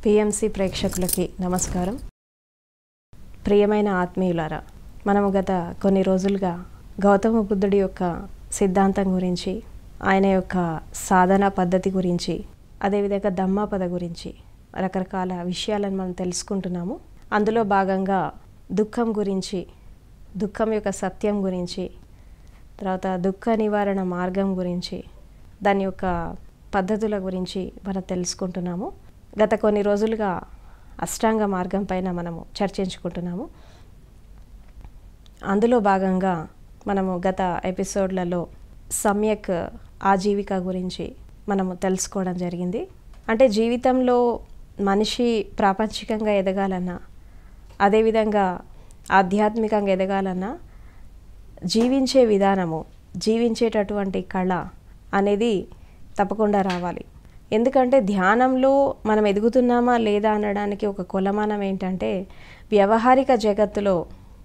PMC ప్రేక్షకులకి నమస్కారం ప్రియమైన ఆత్మీయులారా మనము గత కొన్ని రోజులుగా గౌతమ బుద్ధుడి యొక్క సిద్ధాంతం గురించి ఆయన యొక్క సాధన పద్ధతి గురించి అదేవిధంగా ధమ్మాపద గురించి రకరకాల విషయాలను మనం తెలుసుకుంటున్నాము అందులో భాగంగా దుఃఖం గురించి దుఃఖం యొక్క సత్యం గురించి తర్వాత దుఃఖ నివారణ మార్గం గురించి దాని యొక్క పద్ధతుల గురించి మనం తెలుసుకుంటున్నాము గత కొన్ని రోజులుగా అష్టాంగ మార్గం పైన మనము చర్చించుకుంటున్నాము అందులో భాగంగా మనము గత ఎపిసోడ్లలో సమ్యక్ ఆజీవిక గురించి మనము తెలుసుకోవడం జరిగింది అంటే జీవితంలో మనిషి ప్రాపంచికంగా ఎదగాలన్నా అదేవిధంగా ఆధ్యాత్మికంగా ఎదగాలన్నా జీవించే విధానము జీవించేటటువంటి కళ అనేది తప్పకుండా రావాలి ఎందుకంటే ధ్యానంలో మనం ఎదుగుతున్నామా లేదా అనడానికి ఒక కొలమానం ఏంటంటే వ్యవహారిక జగత్తులో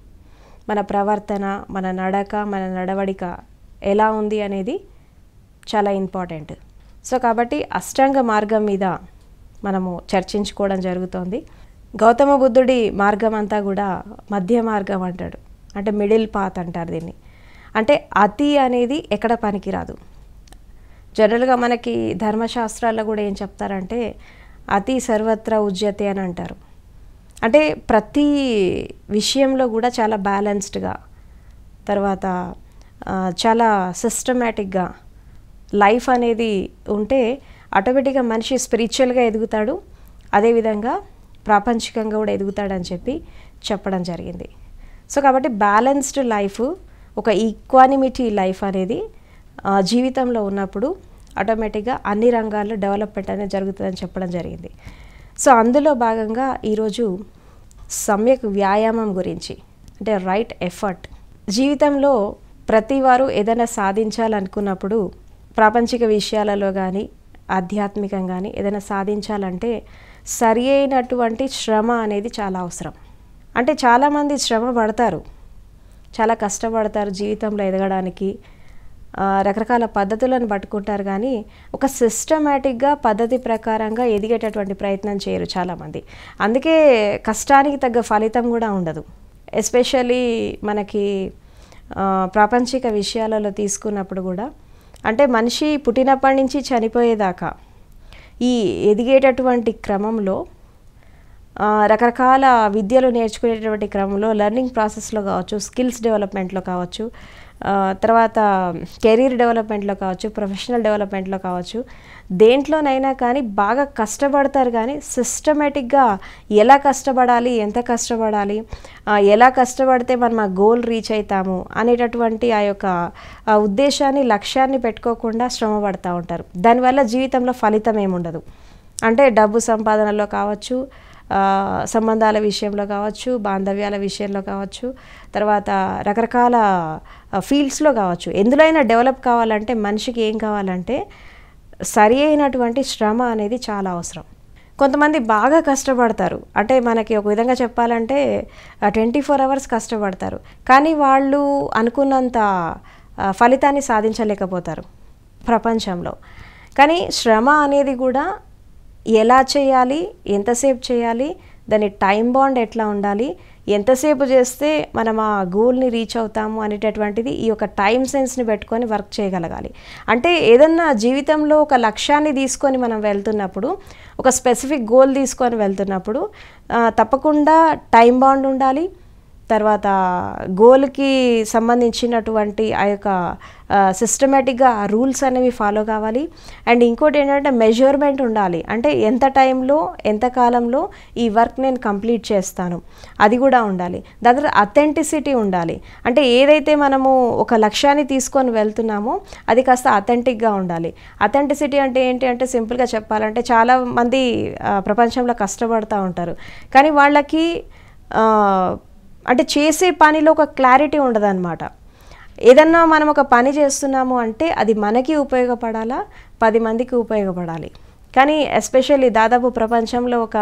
మన ప్రవర్తన మన నడక మన నడవడిక ఎలా ఉంది అనేది చాలా ఇంపార్టెంట్ సో కాబట్టి అష్టాంగ మార్గం మీద మనము చర్చించుకోవడం జరుగుతోంది గౌతమ బుద్ధుడి మార్గం అంతా కూడా మధ్య మార్గం అంటాడు అంటే మిడిల్ పాత్ అంటారు దీన్ని అంటే అతి అనేది ఎక్కడ పనికిరాదు జనరల్గా మనకి ధర్మశాస్త్రాల్లో కూడా ఏం చెప్తారంటే అతి సర్వత్ర ఉజ్యతే అని అంటారు అంటే ప్రతి విషయంలో కూడా చాలా బ్యాలెన్స్డ్గా తర్వాత ఆ, చాలా సిస్టమేటిక్గా లైఫ్ అనేది ఉంటే ఆటోమేటిక్గా మనిషి స్పిరిచువల్గా ఎదుగుతాడు అదేవిధంగా ప్రాపంచికంగా కూడా ఎదుగుతాడని చెప్పి చెప్పడం జరిగింది సో కాబట్టి బ్యాలెన్స్డ్ లైఫ్ ఒక ఈక్వానిమిటీ లైఫ్ అనేది ఆ, జీవితంలో ఉన్నప్పుడు ఆటోమేటిక్గా అన్ని రంగాల్లో డెవలప్మెంట్ అనేది జరుగుతుందని చెప్పడం జరిగింది సో అందులో భాగంగా ఈరోజు సమ్యక్ వ్యాయామం గురించి అంటే రైట్ ఎఫర్ట్ జీవితంలో ప్రతి వారు ఏదైనా సాధించాలనుకున్నప్పుడు ప్రాపంచిక విషయాలలో కానీ ఆధ్యాత్మికం కానీ ఏదైనా సాధించాలంటే సరి అయినటువంటి శ్రమ అనేది చాలా అవసరం అంటే చాలామంది శ్రమ పడతారు చాలా కష్టపడతారు జీవితంలో ఎదగడానికి ఆ, రకరకాల పద్ధతులను పట్టుకుంటారు కానీ ఒక సిస్టమేటిక్గా పద్ధతి ప్రకారంగా ఎదిగేటటువంటి ప్రయత్నం చేయరు చాలామంది అందుకే కష్టానికి తగ్గ ఫలితం కూడా ఉండదు ఎస్పెషల్లీ మనకి ఆ, ప్రాపంచిక విషయాలలో తీసుకున్నప్పుడు కూడా అంటే మనిషి పుట్టినప్పటి నుంచి చనిపోయేదాకా ఈ ఎదిగేటటువంటి క్రమంలో ఆ, రకరకాల విద్యలు నేర్చుకునేటటువంటి క్రమంలో లెర్నింగ్ ప్రాసెస్లో కావచ్చు స్కిల్స్ డెవలప్మెంట్లో కావచ్చు ఆ, తర్వాత కెరీర్ డెవలప్మెంట్లో కావచ్చు ప్రొఫెషనల్ డెవలప్మెంట్లో కావచ్చు దేంట్లోనైనా కానీ బాగా కష్టపడతారు కానీ సిస్టమేటిక్గా ఎలా కష్టపడాలి ఎంత కష్టపడాలి ఆ, ఎలా కష్టపడితే మనం ఆ గోల్ రీచ్ అవుతాము అనేటటువంటి ఆ యొక్క ఆ ఉద్దేశాన్ని లక్ష్యాన్ని పెట్టుకోకుండా శ్రమ పడుతూ ఉంటారు దానివల్ల జీవితంలో ఫలితం ఏముండదు అంటే డబ్బు సంపాదనలో కావచ్చు ఆ, సంబంధాల విషయంలో కావచ్చు బాంధవ్యాల విషయంలో కావచ్చు తర్వాత రకరకాల ఫీల్డ్స్లో కావచ్చు ఎందులో అయినా డెవలప్ కావాలంటే మనిషికి ఏం కావాలంటే సరి అయినటువంటి శ్రమ అనేది చాలా అవసరం కొంతమంది బాగా కష్టపడతారు అంటే మనకి ఒక విధంగా చెప్పాలంటే ట్వంటీ ఫోర్ అవర్స్ కష్టపడతారు కానీ వాళ్ళు అనుకున్నంత ఆ, ఫలితాన్ని సాధించలేకపోతారు ప్రపంచంలో కానీ శ్రమ అనేది కూడా ఎలా చేయాలి ఎంతసేపు చేయాలి దాని టైం బాండ్ ఎట్లా ఉండాలి ఎంతసేపు చేస్తే మనం ఆ గోల్ని రీచ్ అవుతాము అనేటటువంటిది ఈ యొక్క టైం సెన్స్ని పెట్టుకొని వర్క్ చేయగలగాలి అంటే ఏదన్నా జీవితంలో ఒక లక్ష్యాన్ని తీసుకొని మనం వెళ్తున్నప్పుడు ఒక స్పెసిఫిక్ గోల్ తీసుకొని వెళ్తున్నప్పుడు ఆ, తప్పకుండా టైం బాండ్ ఉండాలి తర్వాత గోల్కి సంబంధించినటువంటి ఆ యొక్క సిస్టమేటిక్గా రూల్స్ అనేవి ఫాలో కావాలి అండ్ ఇంకోటి ఏంటంటే మెజర్మెంట్ ఉండాలి అంటే ఎంత టైంలో ఎంత కాలంలో ఈ వర్క్ నేను కంప్లీట్ చేస్తాను అది కూడా ఉండాలి దాని తర్వాత అథెంటిసిటీ ఉండాలి అంటే ఏదైతే మనము ఒక లక్ష్యాన్ని తీసుకొని వెళ్తున్నామో అది కాస్త అథెంటిక్గా ఉండాలి అథెంటిసిటీ అంటే ఏంటి అంటే సింపుల్గా చెప్పాలంటే చాలా మంది ఆ, ప్రపంచంలో కష్టపడుతూ ఉంటారు కానీ వాళ్ళకి ఆ, అంటే చేసే పనిలో ఒక క్లారిటీ ఉండదన్నమాట ఏదన్నా మనం ఒక పని చేస్తున్నాము అంటే అది మనకి ఉపయోగపడాలా పది మందికి ఉపయోగపడాలి కానీ ఎస్పెషల్లీ దాదాపు ప్రపంచంలో ఒక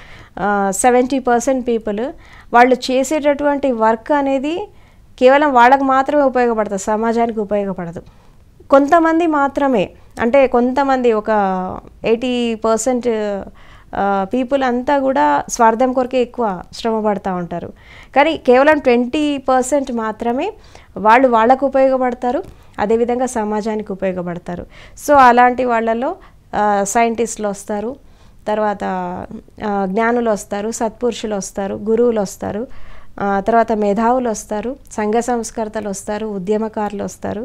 సెవెంటీ పర్సెంట్ పీపుల్ వాళ్ళు చేసేటటువంటి వర్క్ అనేది కేవలం వాళ్ళకు మాత్రమే ఉపయోగపడుతుంది సమాజానికి ఉపయోగపడదు కొంతమంది మాత్రమే అంటే కొంతమంది ఒక ఎయిటీ పర్సెంట్ పీపుల్ అంతా కూడా స్వార్థం కొరకే ఎక్కువ శ్రమ పడుతూ ఉంటారు కానీ కేవలం ట్వంటీ పర్సెంట్ మాత్రమే వాళ్ళు వాళ్ళకు ఉపయోగపడతారు అదేవిధంగా సమాజానికి ఉపయోగపడతారు సో అలాంటి వాళ్ళలో సైంటిస్టులు వస్తారు తర్వాత ఆ, జ్ఞానులు వస్తారు సత్పురుషులు వస్తారు గురువులు వస్తారు ఆ, తర్వాత మేధావులు వస్తారు సంఘ సంస్కర్తలు వస్తారు ఉద్యమకారులు వస్తారు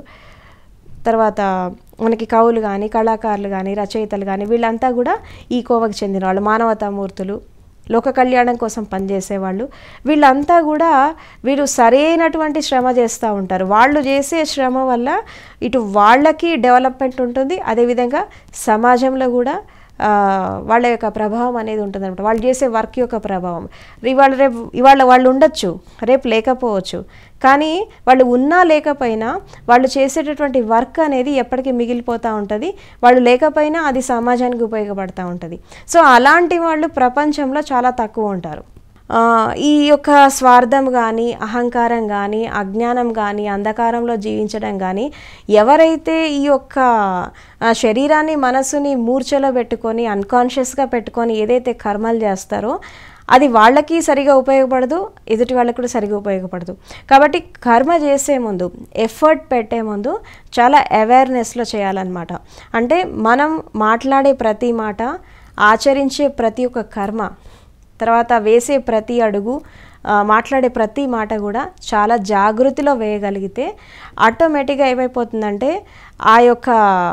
తర్వాత మనకి కవులు కానీ కళాకారులు కానీ రచయితలు కానీ వీళ్ళంతా కూడా ఈ కోవకు చెందిన వాళ్ళు మానవతామూర్తులు లోక కళ్యాణం కోసం పనిచేసేవాళ్ళు వీళ్ళంతా కూడా వీరు సరైనటువంటి శ్రమ చేస్తూ ఉంటారు వాళ్ళు చేసే శ్రమ వల్ల ఇటు వాళ్ళకి డెవలప్మెంట్ ఉంటుంది అదేవిధంగా సమాజంలో కూడా ఆ, వాళ్ళ యొక్క ప్రభావం అనేది ఉంటుంది అనమాట వాళ్ళు చేసే వర్క్ యొక్క ప్రభావం ఇవాళ రేపు ఇవాళ వాళ్ళు ఉండొచ్చు రేపు లేకపోవచ్చు కానీ వాళ్ళు ఉన్నా లేకపోయినా వాళ్ళు చేసేటటువంటి వర్క్ అనేది ఎప్పటికీ మిగిలిపోతూ ఉంటుంది వాళ్ళు లేకపోయినా అది సమాజానికి ఉపయోగపడుతూ ఉంటుంది సో అలాంటి వాళ్ళు ప్రపంచంలో చాలా తక్కువ ఉంటారు ఆ, ఈ యొక్క స్వార్థం కానీ అహంకారం కానీ అజ్ఞానం కానీ అంధకారంలో జీవించడం కానీ ఎవరైతే ఈ యొక్క ఆ, శరీరాన్ని మనసుని మూర్ఛలో పెట్టుకొని అన్కాన్షియస్గా పెట్టుకొని ఏదైతే కర్మలు చేస్తారో అది వాళ్ళకి సరిగా ఉపయోగపడదు ఎదుటి వాళ్ళకి కూడా సరిగా ఉపయోగపడదు కాబట్టి కర్మ చేసే ముందు ఎఫర్ట్ పెట్టే ముందు చాలా అవేర్నెస్లో చేయాలన్నమాట అంటే మనం మాట్లాడే ప్రతి మాట ఆచరించే ప్రతి ఒక్క కర్మ తర్వాత వేసే ప్రతి అడుగు ఆ, మాట్లాడే ప్రతి మాట కూడా చాలా జాగృతిలో వేయగలిగితే ఆటోమేటిక్గా ఏమైపోతుందంటే ఆ యొక్క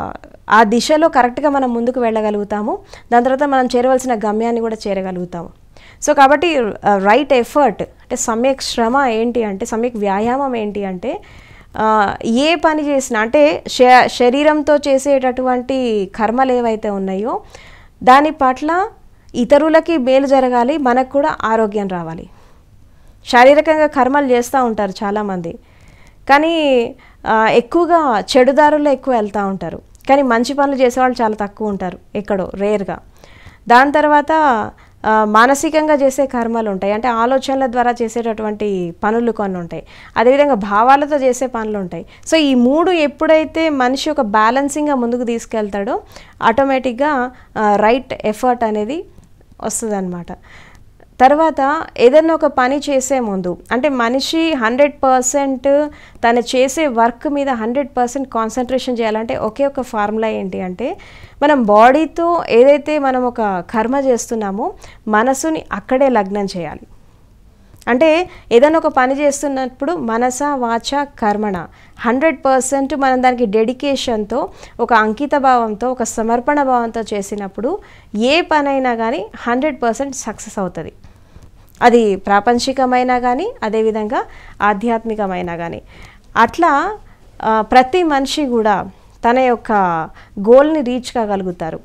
ఆ దిశలో కరెక్ట్గా మనం ముందుకు వెళ్ళగలుగుతాము దాని తర్వాత మనం చేరవలసిన గమ్యాన్ని కూడా చేరగలుగుతాము సో కాబట్టి రైట్ ఎఫర్ట్ అంటే సమ్యక్ శ్రమ ఏంటి అంటే సమ్యక్ వ్యాయామం ఏంటి అంటే ఆ, ఏ పని చేసినా అంటే శ- శరీరంతో చేసేటటువంటి కర్మలు ఏవైతే ఉన్నాయో దాని పట్ల ఇతరులకి మేలు జరగాలి మనకు కూడా ఆరోగ్యం రావాలి శారీరకంగా కర్మలు చేస్తూ ఉంటారు చాలామంది కానీ ఆ, ఎక్కువగా చెడుదారుల్లో ఎక్కువ వెళ్తూ ఉంటారు కానీ మంచి పనులు చేసేవాళ్ళు చాలా తక్కువ ఉంటారు ఎక్కడో రేర్గా దాని తర్వాత ఆ, మానసికంగా చేసే కర్మలు ఉంటాయి అంటే ఆలోచనల ద్వారా చేసేటటువంటి పనులు కొన్ని ఉంటాయి అదేవిధంగా భావాలతో చేసే పనులు ఉంటాయి సో ఈ మూడు ఎప్పుడైతే మనిషి ఒక బ్యాలెన్సింగ్గా ముందుకు తీసుకెళ్తాడో ఆటోమేటిక్గా రైట్ ఎఫర్ట్ అనేది వస్తుంది తర్వాత ఏదైనా ఒక పని చేసే ముందు అంటే మనిషి హండ్రెడ్ పర్సెంట్ తను చేసే వర్క్ మీద హండ్రెడ్ పర్సెంట్ కాన్సన్ట్రేషన్ చేయాలంటే ఒకే ఒక ఫార్ములా ఏంటి అంటే మనం బాడీతో ఏదైతే మనం ఒక కర్మ చేస్తున్నామో మనసుని అక్కడే లగ్నం చేయాలి అంటే ఏదైనా ఒక పని చేస్తున్నప్పుడు మనస వాచ కర్మణ హండ్రెడ్ పర్సెంట్ మనం దానికి డెడికేషన్తో ఒక అంకిత భావంతో ఒక సమర్పణ భావంతో చేసినప్పుడు ఏ పనైనా కానీ హండ్రెడ్ పర్సెంట్ సక్సెస్ అవుతుంది అది ప్రాపంచికమైనా కానీ అదేవిధంగా ఆధ్యాత్మికమైనా కానీ అట్లా ఆ, ప్రతి మనిషి కూడా తన యొక్క గోల్ని రీచ్ కాగలుగుతారు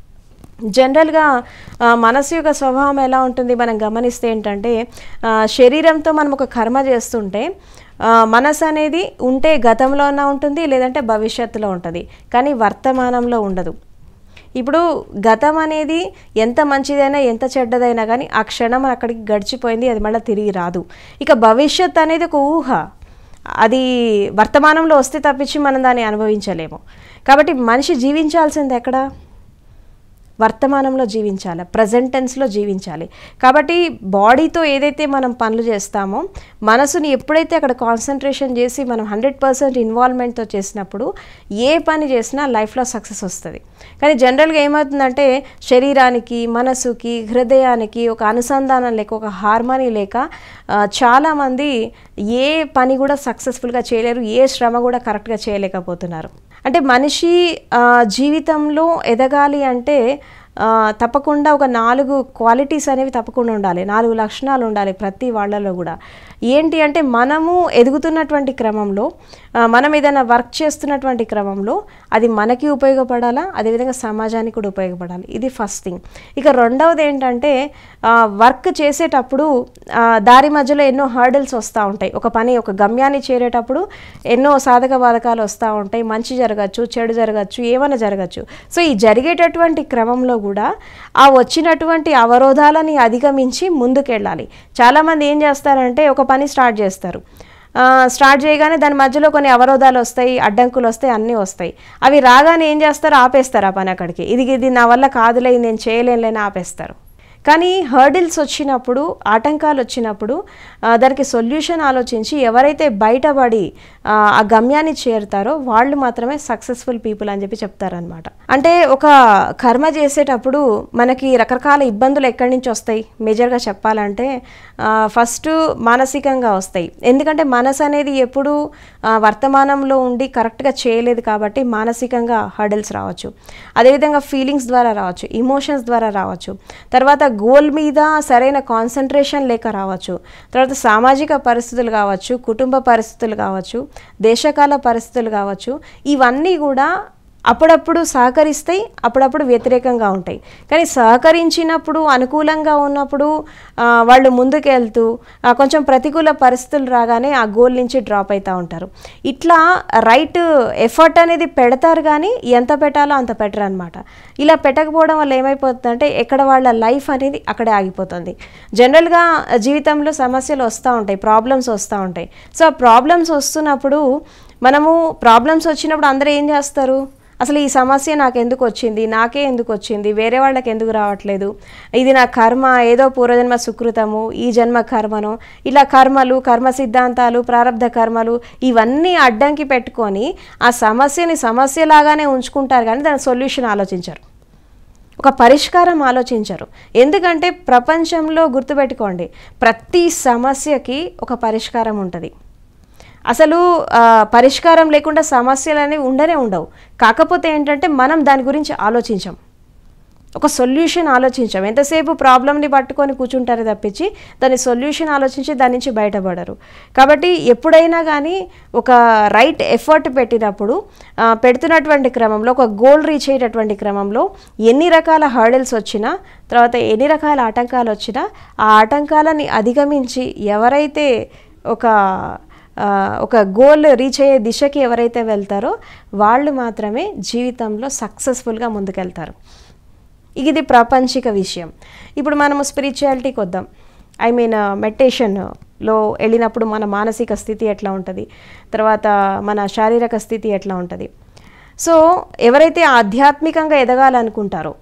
జనరల్గా ఆ, మనసు యొక్క స్వభావం ఎలా ఉంటుంది మనం గమనిస్తే ఏంటంటే ఆ, శరీరంతో మనం ఒక కర్మ చేస్తుంటే ఆ, మనసు అనేది ఉంటే గతంలోనే ఉంటుంది లేదంటే భవిష్యత్తులో ఉంటుంది కానీ వర్తమానంలో ఉండదు ఇప్పుడు గతం అనేది ఎంత మంచిదైనా ఎంత చెడ్డదైనా కానీ ఆ క్షణం అక్కడికి గడిచిపోయింది అది మళ్ళీ తిరిగి రాదు ఇక భవిష్యత్ అనేది ఒక ఊహ అది వర్తమానంలో వస్తే తప్పించి మనం దాన్ని అనుభవించలేము కాబట్టి మనిషి జీవించాల్సింది ఎక్కడ వర్తమానంలో జీవించాలి ప్రజెంట్ టెన్స్లో జీవించాలి కాబట్టి బాడీతో ఏదైతే మనం పనులు చేస్తామో మనసుని ఎప్పుడైతే అక్కడ కాన్సన్ట్రేషన్ చేసి మనం హండ్రెడ్ పర్సెంట్ ఇన్వాల్వ్మెంట్తో చేసినప్పుడు ఏ పని చేసినా లైఫ్లో సక్సెస్ వస్తుంది కానీ జనరల్గా ఏమవుతుందంటే శరీరానికి మనసుకి హృదయానికి ఒక అనుసంధానం లేక ఒక హార్మనీ లేక ఆ, చాలామంది ఏ పని కూడా సక్సెస్ఫుల్గా చేయలేరు ఏ శ్రమ కూడా కరెక్ట్గా చేయలేకపోతున్నారు అంటే మనిషి ఆ, జీవితంలో ఎదగాలి అంటే ఆ, తప్పకుండా ఒక నాలుగు క్వాలిటీస్ అనేవి తప్పకుండా ఉండాలి నాలుగు లక్షణాలు ఉండాలి ప్రతి వాళ్ళలో కూడా ఏంటి అంటే మనము ఎదుగుతున్నటువంటి క్రమంలో ఆ, మనం ఏదైనా వర్క్ చేస్తున్నటువంటి క్రమంలో అది మనకి ఉపయోగపడాలా అదేవిధంగా సమాజానికి కూడా ఉపయోగపడాలి ఇది ఫస్ట్ థింగ్ ఇక రెండవది ఏంటంటే వర్క్ చేసేటప్పుడు ఆ, దారి మధ్యలో ఎన్నో హర్డల్స్ వస్తూ ఉంటాయి ఒక పని ఒక గమ్యాన్ని చేరేటప్పుడు ఎన్నో సాధక బాధకాలు వస్తూ ఉంటాయి మంచి జరగచ్చు చెడు జరగచ్చు ఏమైనా జరగచ్చు సో ఈ జరిగేటటువంటి క్రమంలో కూడా ఆ వచ్చినటువంటి అవరోధాలని అధిగమించి ముందుకెళ్ళాలి చాలామంది ఏం చేస్తారంటే ఒక పని స్టార్ట్ చేస్తారు ఆ, స్టార్ట్ చేయగానే దాని మధ్యలో కొన్ని అవరోధాలు వస్తాయి అడ్డంకులు వస్తాయి అన్నీ వస్తాయి అవి రాగానే ఏం చేస్తారు ఆపేస్తారు ఆ పని అక్కడికి ఇది ఇది నా వల్ల కాదులే ఇది నేను చేయలేనులేని ఆపేస్తారు కానీ హర్డిల్స్ వచ్చినప్పుడు ఆటంకాలు వచ్చినప్పుడు ఆ, దానికి సొల్యూషన్ ఆలోచించి ఎవరైతే బయటపడి ఆ, ఆ గమ్యాన్ని చేరుతారో వాళ్ళు మాత్రమే సక్సెస్ఫుల్ పీపుల్ అని చెప్పి చెప్తారనమాట అంటే ఒక కర్మ చేసేటప్పుడు మనకి రకరకాల ఇబ్బందులు ఎక్కడి నుంచి వస్తాయి మేజర్గా చెప్పాలంటే ఫస్ట్ మానసికంగా వస్తాయి ఎందుకంటే మనసు అనేది ఎప్పుడు ఆ, వర్తమానంలో ఉండి కరెక్ట్గా చేయలేదు కాబట్టి మానసికంగా హర్డిల్స్ రావచ్చు అదేవిధంగా ఫీలింగ్స్ ద్వారా రావచ్చు ఇమోషన్స్ ద్వారా రావచ్చు తర్వాత గోల్ మీద సరైన కాన్సన్ట్రేషన్ లేక రావచ్చు తర్వాత సామాజిక పరిస్థితులు కావచ్చు కుటుంబ పరిస్థితులు కావచ్చు దేశకాల పరిస్థితులు కావచ్చు ఇవన్నీ కూడా అప్పుడప్పుడు సహకరిస్తాయి అప్పుడప్పుడు వ్యతిరేకంగా ఉంటాయి కానీ సహకరించినప్పుడు అనుకూలంగా ఉన్నప్పుడు ఆ, వాళ్ళు ముందుకెళ్తూ ఆ, కొంచెం ప్రతికూల పరిస్థితులు రాగానే ఆ గోల్ నుంచి డ్రాప్ అవుతూ ఉంటారు ఇట్లా రైట్ ఎఫర్ట్ అనేది పెడతారు కానీ ఎంత పెట్టాలో అంత పెట్టరు అనమాట ఇలా పెట్టకపోవడం వల్ల ఏమైపోతుందంటే ఎక్కడ వాళ్ళ లైఫ్ అనేది అక్కడే ఆగిపోతుంది జనరల్గా జీవితంలో సమస్యలు వస్తూ ఉంటాయి ప్రాబ్లమ్స్ వస్తూ ఉంటాయి సో ఆ ప్రాబ్లమ్స్ వస్తున్నప్పుడు మనము ప్రాబ్లమ్స్ వచ్చినప్పుడు అందరూ ఏం చేస్తారు అసలు ఈ సమస్య నాకు ఎందుకు వచ్చింది నాకే ఎందుకు వచ్చింది వేరే వాళ్ళకి ఎందుకు రావట్లేదు ఇది నా కర్మ ఏదో పూర్వజన్మ సుకృతము ఈ జన్మ కర్మను ఇలా కర్మలు కర్మ సిద్ధాంతాలు ప్రారంధ కర్మలు ఇవన్నీ అడ్డంకి పెట్టుకొని ఆ సమస్యని సమస్యలాగానే ఉంచుకుంటారు కానీ దాని సొల్యూషన్ ఆలోచించరు ఒక పరిష్కారం ఆలోచించరు ఎందుకంటే ప్రపంచంలో గుర్తుపెట్టుకోండి ప్రతి సమస్యకి ఒక పరిష్కారం ఉంటుంది అసలు ఆ, పరిష్కారం లేకుండా సమస్యలు అనేవి ఉండనే ఉండవు కాకపోతే ఏంటంటే మనం దాని గురించి ఆలోచించాం ఒక సొల్యూషన్ ఆలోచించాం ఎంతసేపు ప్రాబ్లమ్ని పట్టుకొని కూర్చుంటారే తప్పించి దాని సొల్యూషన్ ఆలోచించి దాని నుంచి బయటపడరు కాబట్టి ఎప్పుడైనా కానీ ఒక రైట్ ఎఫర్ట్ పెట్టినప్పుడు ఆ, పెడుతున్నటువంటి క్రమంలో ఒక గోల్ రీచ్ అయ్యేటటువంటి క్రమంలో ఎన్ని రకాల హర్డల్స్ వచ్చినా తర్వాత ఎన్ని రకాల ఆటంకాలు వచ్చినా ఆ ఆటంకాలని అధిగమించి ఎవరైతే ఒక ఆ, ఒక గోల్ రీచ్ అయ్యే దిశకి ఎవరైతే వెళ్తారో వాళ్ళు మాత్రమే జీవితంలో సక్సెస్ఫుల్గా ముందుకెళ్తారు ఇది ప్రాపంచిక విషయం ఇప్పుడు మనము స్పిరిచువాలిటీకి వద్దాం ఐ మీన్ మెడిటేషన్లో వెళ్ళినప్పుడు మన మానసిక స్థితి ఎట్లా ఉంటుంది తర్వాత మన శారీరక స్థితి ఎట్లా ఉంటుంది సో ఎవరైతే ఆధ్యాత్మికంగా ఎదగాలనుకుంటారో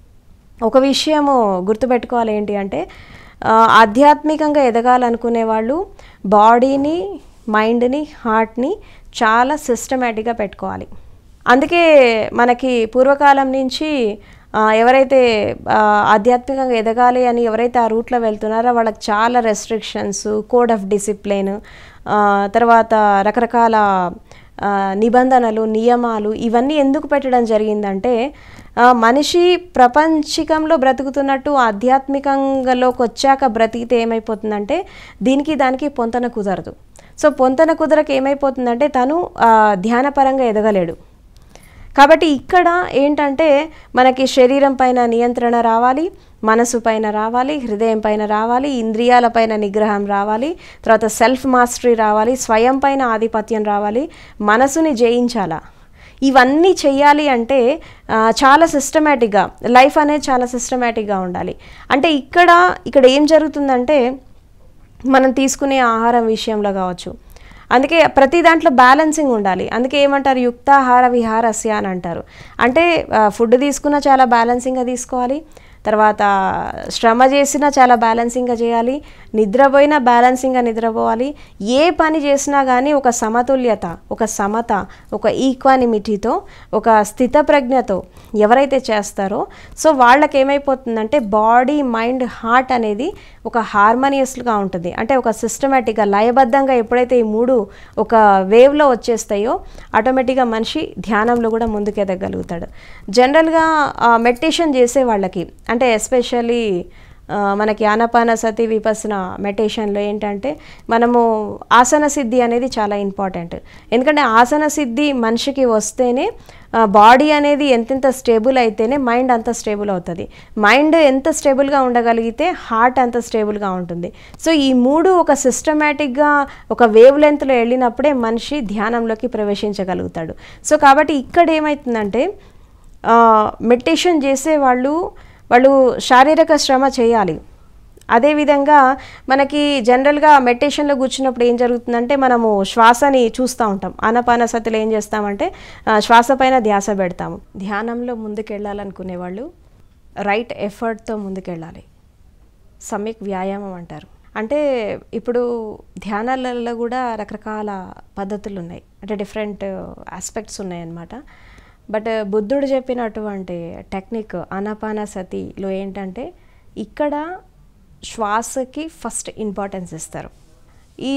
ఒక విషయము గుర్తుపెట్టుకోవాలి ఏంటి అంటే ఆ, ఆధ్యాత్మికంగా ఎదగాలనుకునే వాళ్ళు బాడీని మైండ్ని హార్ట్ని చాలా సిస్టమేటిక్గా పెట్టుకోవాలి అందుకే మనకి పూర్వకాలం నుంచి ఆ, ఎవరైతే ఆ, ఆధ్యాత్మికంగా ఎదగాలి అని ఎవరైతే ఆ రూట్లో వెళ్తున్నారో వాళ్ళకి చాలా రెస్ట్రిక్షన్స్ కోడ్ ఆఫ్ డిసిప్లిన్ తర్వాత రకరకాల ఆ, నిబంధనలు నియమాలు ఇవన్నీ ఎందుకు పెట్టడం జరిగిందంటే ఆ, మనిషి ప్రపంచికంలో బ్రతుకుతున్నట్టు ఆధ్యాత్మికంలోకి వచ్చాక బ్రతికితే ఏమైపోతుందంటే దీనికి దానికి పొంతన కుదరదు సో పొంతన కుదరక ఏమైపోతుందంటే తను ఆ, ధ్యానపరంగా ఎదగలేడు కాబట్టి ఇక్కడ ఏంటంటే మనకి శరీరం పైన నియంత్రణ రావాలి మనసు పైన రావాలి హృదయం పైన రావాలి ఇంద్రియాల పైన నిగ్రహం రావాలి తర్వాత సెల్ఫ్ మాస్టరీ రావాలి స్వయం పైన ఆధిపత్యం రావాలి మనసుని జయించాలా ఇవన్నీ చెయ్యాలి అంటే ఆ, చాలా సిస్టమేటిక్గా లైఫ్ అనేది చాలా సిస్టమేటిక్గా ఉండాలి అంటే ఇక్కడ ఇక్కడ ఏం జరుగుతుందంటే మనం తీసుకునే ఆహారం విషయంలో కావచ్చు అందుకే ప్రతి దాంట్లో బ్యాలెన్సింగ్ ఉండాలి అందుకే ఏమంటారు యుక్తాహార విహారస్య అని అంటారు అంటే ఫుడ్ తీసుకున్నా చాలా బ్యాలెన్సింగ్గా తీసుకోవాలి తర్వాత శ్రమ చేసినా చాలా బ్యాలెన్సింగ్గా చేయాలి నిద్రపోయినా బ్యాలెన్సింగ్గా నిద్రపోవాలి ఏ పని చేసినా కానీ ఒక సమతుల్యత ఒక సమత ఒక ఈక్వానిమిటీతో ఒక స్థితప్రజ్ఞతో ఎవరైతే చేస్తారో సో వాళ్ళకి ఏమైపోతుందంటే బాడీ మైండ్ హార్ట్ అనేది ఒక హార్మోనియస్గా ఉంటుంది అంటే ఒక సిస్టమేటిక్గా లయబద్ధంగా ఎప్పుడైతే ఈ మూడు ఒక వేవ్లో వచ్చేస్తాయో ఆటోమేటిక్గా మనిషి ధ్యానంలో కూడా ముందుకెదగలుగుతాడు జనరల్గా మెడిటేషన్ చేసే వాళ్ళకి అంటే ఎస్పెషల్లీ మనకి ఆనపాన సతి విపసన మెడిటేషన్లో ఏంటంటే మనము ఆసన సిద్ధి అనేది చాలా ఇంపార్టెంట్ ఎందుకంటే ఆసన సిద్ధి మనిషికి వస్తేనే బాడీ అనేది ఎంతెంత స్టేబుల్ అయితేనే మైండ్ అంత స్టేబుల్ అవుతుంది మైండ్ ఎంత స్టేబుల్గా ఉండగలిగితే హార్ట్ అంత స్టేబుల్గా ఉంటుంది సో ఈ మూడు ఒక సిస్టమేటిక్గా ఒక వేవ్ లెంత్లో వెళ్ళినప్పుడే మనిషి ధ్యానంలోకి ప్రవేశించగలుగుతాడు సో కాబట్టి ఇక్కడ ఏమవుతుందంటే మెడిటేషన్ చేసే వాళ్ళు వాళ్ళు శారీరక శ్రమ చేయాలి అదేవిధంగా మనకి జనరల్గా మెడిటేషన్లో కూర్చున్నప్పుడు ఏం జరుగుతుందంటే మనము శ్వాసని చూస్తూ ఉంటాం ఆనపానసతిలో ఏం చేస్తామంటే ఆ, శ్వాస పైన ధ్యాస పెడతాము ధ్యానంలో ముందుకెళ్ళాలనుకునే వాళ్ళు రైట్ ఎఫర్ట్తో ముందుకెళ్ళాలి సమ్యక్ వ్యాయామం అంటారు అంటే ఇప్పుడు ధ్యానాలలో కూడా రకరకాల పద్ధతులు ఉన్నాయి అంటే డిఫరెంట్ ఆస్పెక్ట్స్ ఉన్నాయన్నమాట బట్ బుద్ధుడు చెప్పినటువంటి టెక్నిక్ ఆనాపానసతిలో ఏంటంటే ఇక్కడ శ్వాసకి ఫస్ట్ ఇంపార్టెన్స్ ఇస్తారు ఈ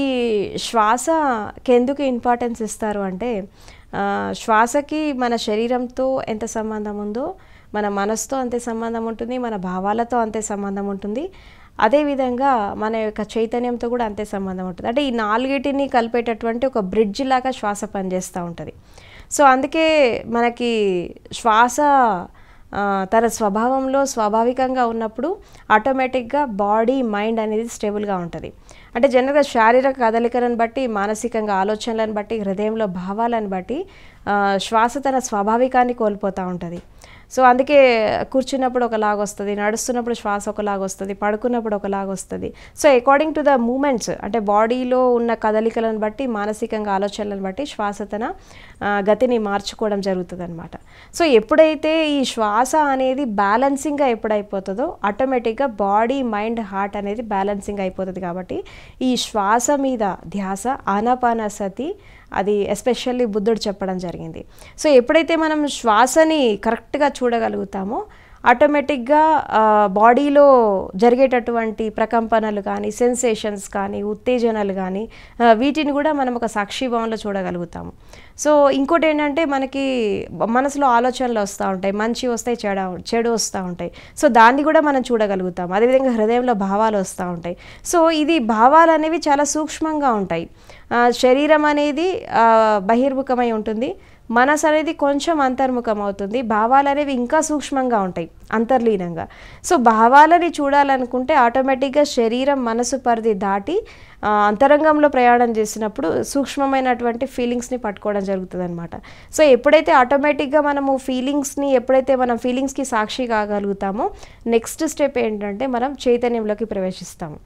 శ్వాసకి ఎందుకు ఇంపార్టెన్స్ ఇస్తారు అంటే ఆ, శ్వాసకి మన శరీరంతో ఎంత సంబంధం ఉందో మన మనసుతో అంతే సంబంధం ఉంటుంది మన భావాలతో అంతే సంబంధం ఉంటుంది అదేవిధంగా మన యొక్క చైతన్యంతో కూడా అంతే సంబంధం ఉంటుంది అంటే ఈ నాలుగిటిని కలిపేటటువంటి ఒక బ్రిడ్జ్ లాగా శ్వాస పనిచేస్తూ ఉంటుంది సో అందుకే మనకి శ్వాస ఆ, తన స్వభావంలో స్వాభావికంగా ఉన్నప్పుడు ఆటోమేటిక్గా బాడీ మైండ్ అనేది స్టేబుల్గా ఉంటుంది అంటే జనరల్గా శారీరక కదలికలను బట్టి మానసికంగా ఆలోచనలను బట్టి హృదయంలో భావాలను బట్టి ఆ, శ్వాస తన స్వాభావికాన్ని కోల్పోతూ ఉంటుంది సో అందుకే కూర్చున్నప్పుడు ఒకలాగా వస్తుంది నడుస్తున్నప్పుడు శ్వాస ఒకలాగా వస్తుంది పడుకున్నప్పుడు ఒకలాగా వస్తుంది so according to the moments అంటే బాడీలో ఉన్న కదలికలను బట్టి మానసికంగా ఆలోచనలను బట్టి శ్వాస తన ఆ, గతిని మార్చుకోవడం జరుగుతుంది అనమాట సో ఎప్పుడైతే ఈ శ్వాస అనేది బ్యాలెన్సింగ్గా ఎప్పుడైపోతుందో ఆటోమేటిక్గా బాడీ మైండ్ హార్ట్ అనేది బ్యాలెన్సింగ్ అయిపోతుంది కాబట్టి ఈ శ్వాస మీద ధ్యాస ఆనాపానసతి అది ఎస్పెషల్లీ బుద్ధుడు చెప్పడం జరిగింది సో ఎప్పుడైతే మనం శ్వాసని కరెక్ట్గా చూడగలుగుతామో ఆటోమేటిక్గా బాడీలో జరిగేటటువంటి ప్రకంపనలు కానీ సెన్సేషన్స్ కానీ ఉత్తేజనలు కానీ ఆ, వీటిని కూడా మనం ఒక సాక్షిభావంలో చూడగలుగుతాము సో ఇంకోటి ఏంటంటే మనకి మనసులో ఆలోచనలు వస్తూ ఉంటాయి మంచి వస్తాయి చెడ చెడు వస్తూ ఉంటాయి సో దాన్ని కూడా మనం చూడగలుగుతాం అదేవిధంగా హృదయంలో భావాలు వస్తూ ఉంటాయి సో ఇది భావాలు అనేవి చాలా సూక్ష్మంగా ఉంటాయి ఆ, శరీరం అనేది ఆ, బహిర్ముఖమై ఉంటుంది మనసు అనేది కొంచెం అంతర్ముఖం అవుతుంది భావాలు అనేవి ఇంకా సూక్ష్మంగా ఉంటాయి అంతర్లీనంగా సో భావాలని చూడాలనుకుంటే ఆటోమేటిక్గా శరీరం మనసు పరిధి దాటి ఆ, అంతరంగంలో ప్రయాణం చేసినప్పుడు సూక్ష్మమైనటువంటి ఫీలింగ్స్ని పట్టుకోవడం జరుగుతుంది అనమాట సో ఎప్పుడైతే ఆటోమేటిక్గా మనము ఫీలింగ్స్ని ఎప్పుడైతే మనం ఫీలింగ్స్కి సాక్షి కాగలుగుతామో నెక్స్ట్ స్టెప్ ఏంటంటే మనం చైతన్యంలోకి ప్రవేశిస్తాము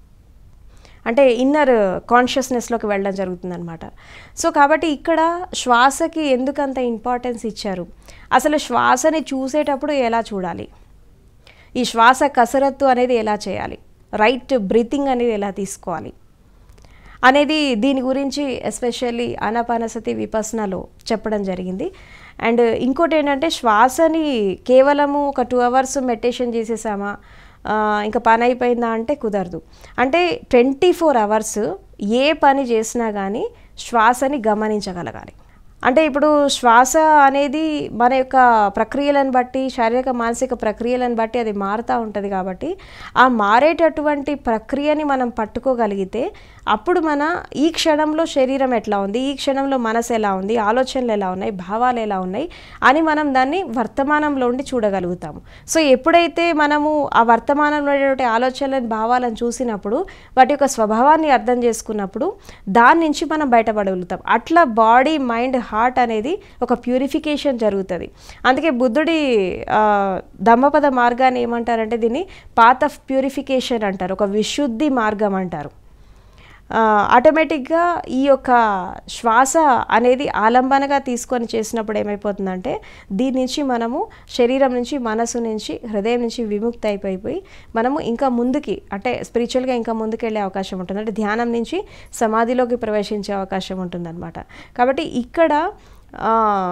అంటే ఇన్నర్ కాన్షియస్నెస్లోకి వెళ్ళడం జరుగుతుందన్నమాట సో కాబట్టి ఇక్కడ శ్వాసకి ఎందుకంత ఇంపార్టెన్స్ ఇచ్చారు అసలు శ్వాసని చూసేటప్పుడు ఎలా చూడాలి ఈ శ్వాస కసరత్తు అనేది ఎలా చేయాలి రైట్ బ్రీతింగ్ అనేది ఎలా తీసుకోవాలి అనేది దీని గురించి ఎస్పెషల్లీ ఆనాపానసతి విపసనలో చెప్పడం జరిగింది అండ్ ఇంకోటి ఏంటంటే శ్వాసని కేవలము ఒక టూ అవర్స్ మెడిటేషన్ చేసేసామా ఆ, ఇంకా పని అయిపోయిందా అంటే కుదరదు అంటే ట్వంటీ ఫోర్ అవర్స్ ఏ పని చేసినా కానీ శ్వాసని గమనించగలగాలి అంటే ఇప్పుడు శ్వాస అనేది మన యొక్క ప్రక్రియలను బట్టి శారీరక మానసిక ప్రక్రియలను బట్టి అది మారుతూ ఉంటుంది కాబట్టి ఆ మారేటటువంటి ప్రక్రియని మనం పట్టుకోగలిగితే అప్పుడు మన ఈ క్షణంలో శరీరం ఎట్లా ఉంది ఈ క్షణంలో మనసు ఎలా ఉంది ఆలోచనలు ఎలా ఉన్నాయి భావాలు ఎలా ఉన్నాయి అని మనం దాన్ని వర్తమానంలో ఉండి చూడగలుగుతాము సో ఎప్పుడైతే మనము ఆ వర్తమానంలో ఉండేటువంటి ఆలోచనలను భావాలను చూసినప్పుడు వాటి యొక్క స్వభావాన్ని అర్థం చేసుకున్నప్పుడు దాని నుంచి మనం బయటపడగలుగుతాం అట్లా బాడీ మైండ్ హార్ట్ అనేది ఒక ప్యూరిఫికేషన్ జరుగుతుంది అందుకే బుద్ధుడి ఆ, ధమ్మపద మార్గాన్ని ఏమంటారంటే దీన్ని పాత్ ఆఫ్ ప్యూరిఫికేషన్ అంటారు ఒక విశుద్ధి మార్గం అంటారు ఆ, ఆటోమేటిక్గా ఈ యొక్క శ్వాస అనేది ఆలంబనగా తీసుకొని చేసినప్పుడు ఏమైపోతుందంటే దీని నుంచి మనము శరీరం నుంచి మనసు నుంచి హృదయం నుంచి విముక్తి అయిపోయి మనము ఇంకా ముందుకి అంటే స్పిరిచువల్గా ఇంకా ముందుకు వెళ్ళే అవకాశం ఉంటుంది అంటే ధ్యానం నుంచి సమాధిలోకి ప్రవేశించే అవకాశం ఉంటుందన్నమాట కాబట్టి ఇక్కడ ఆ,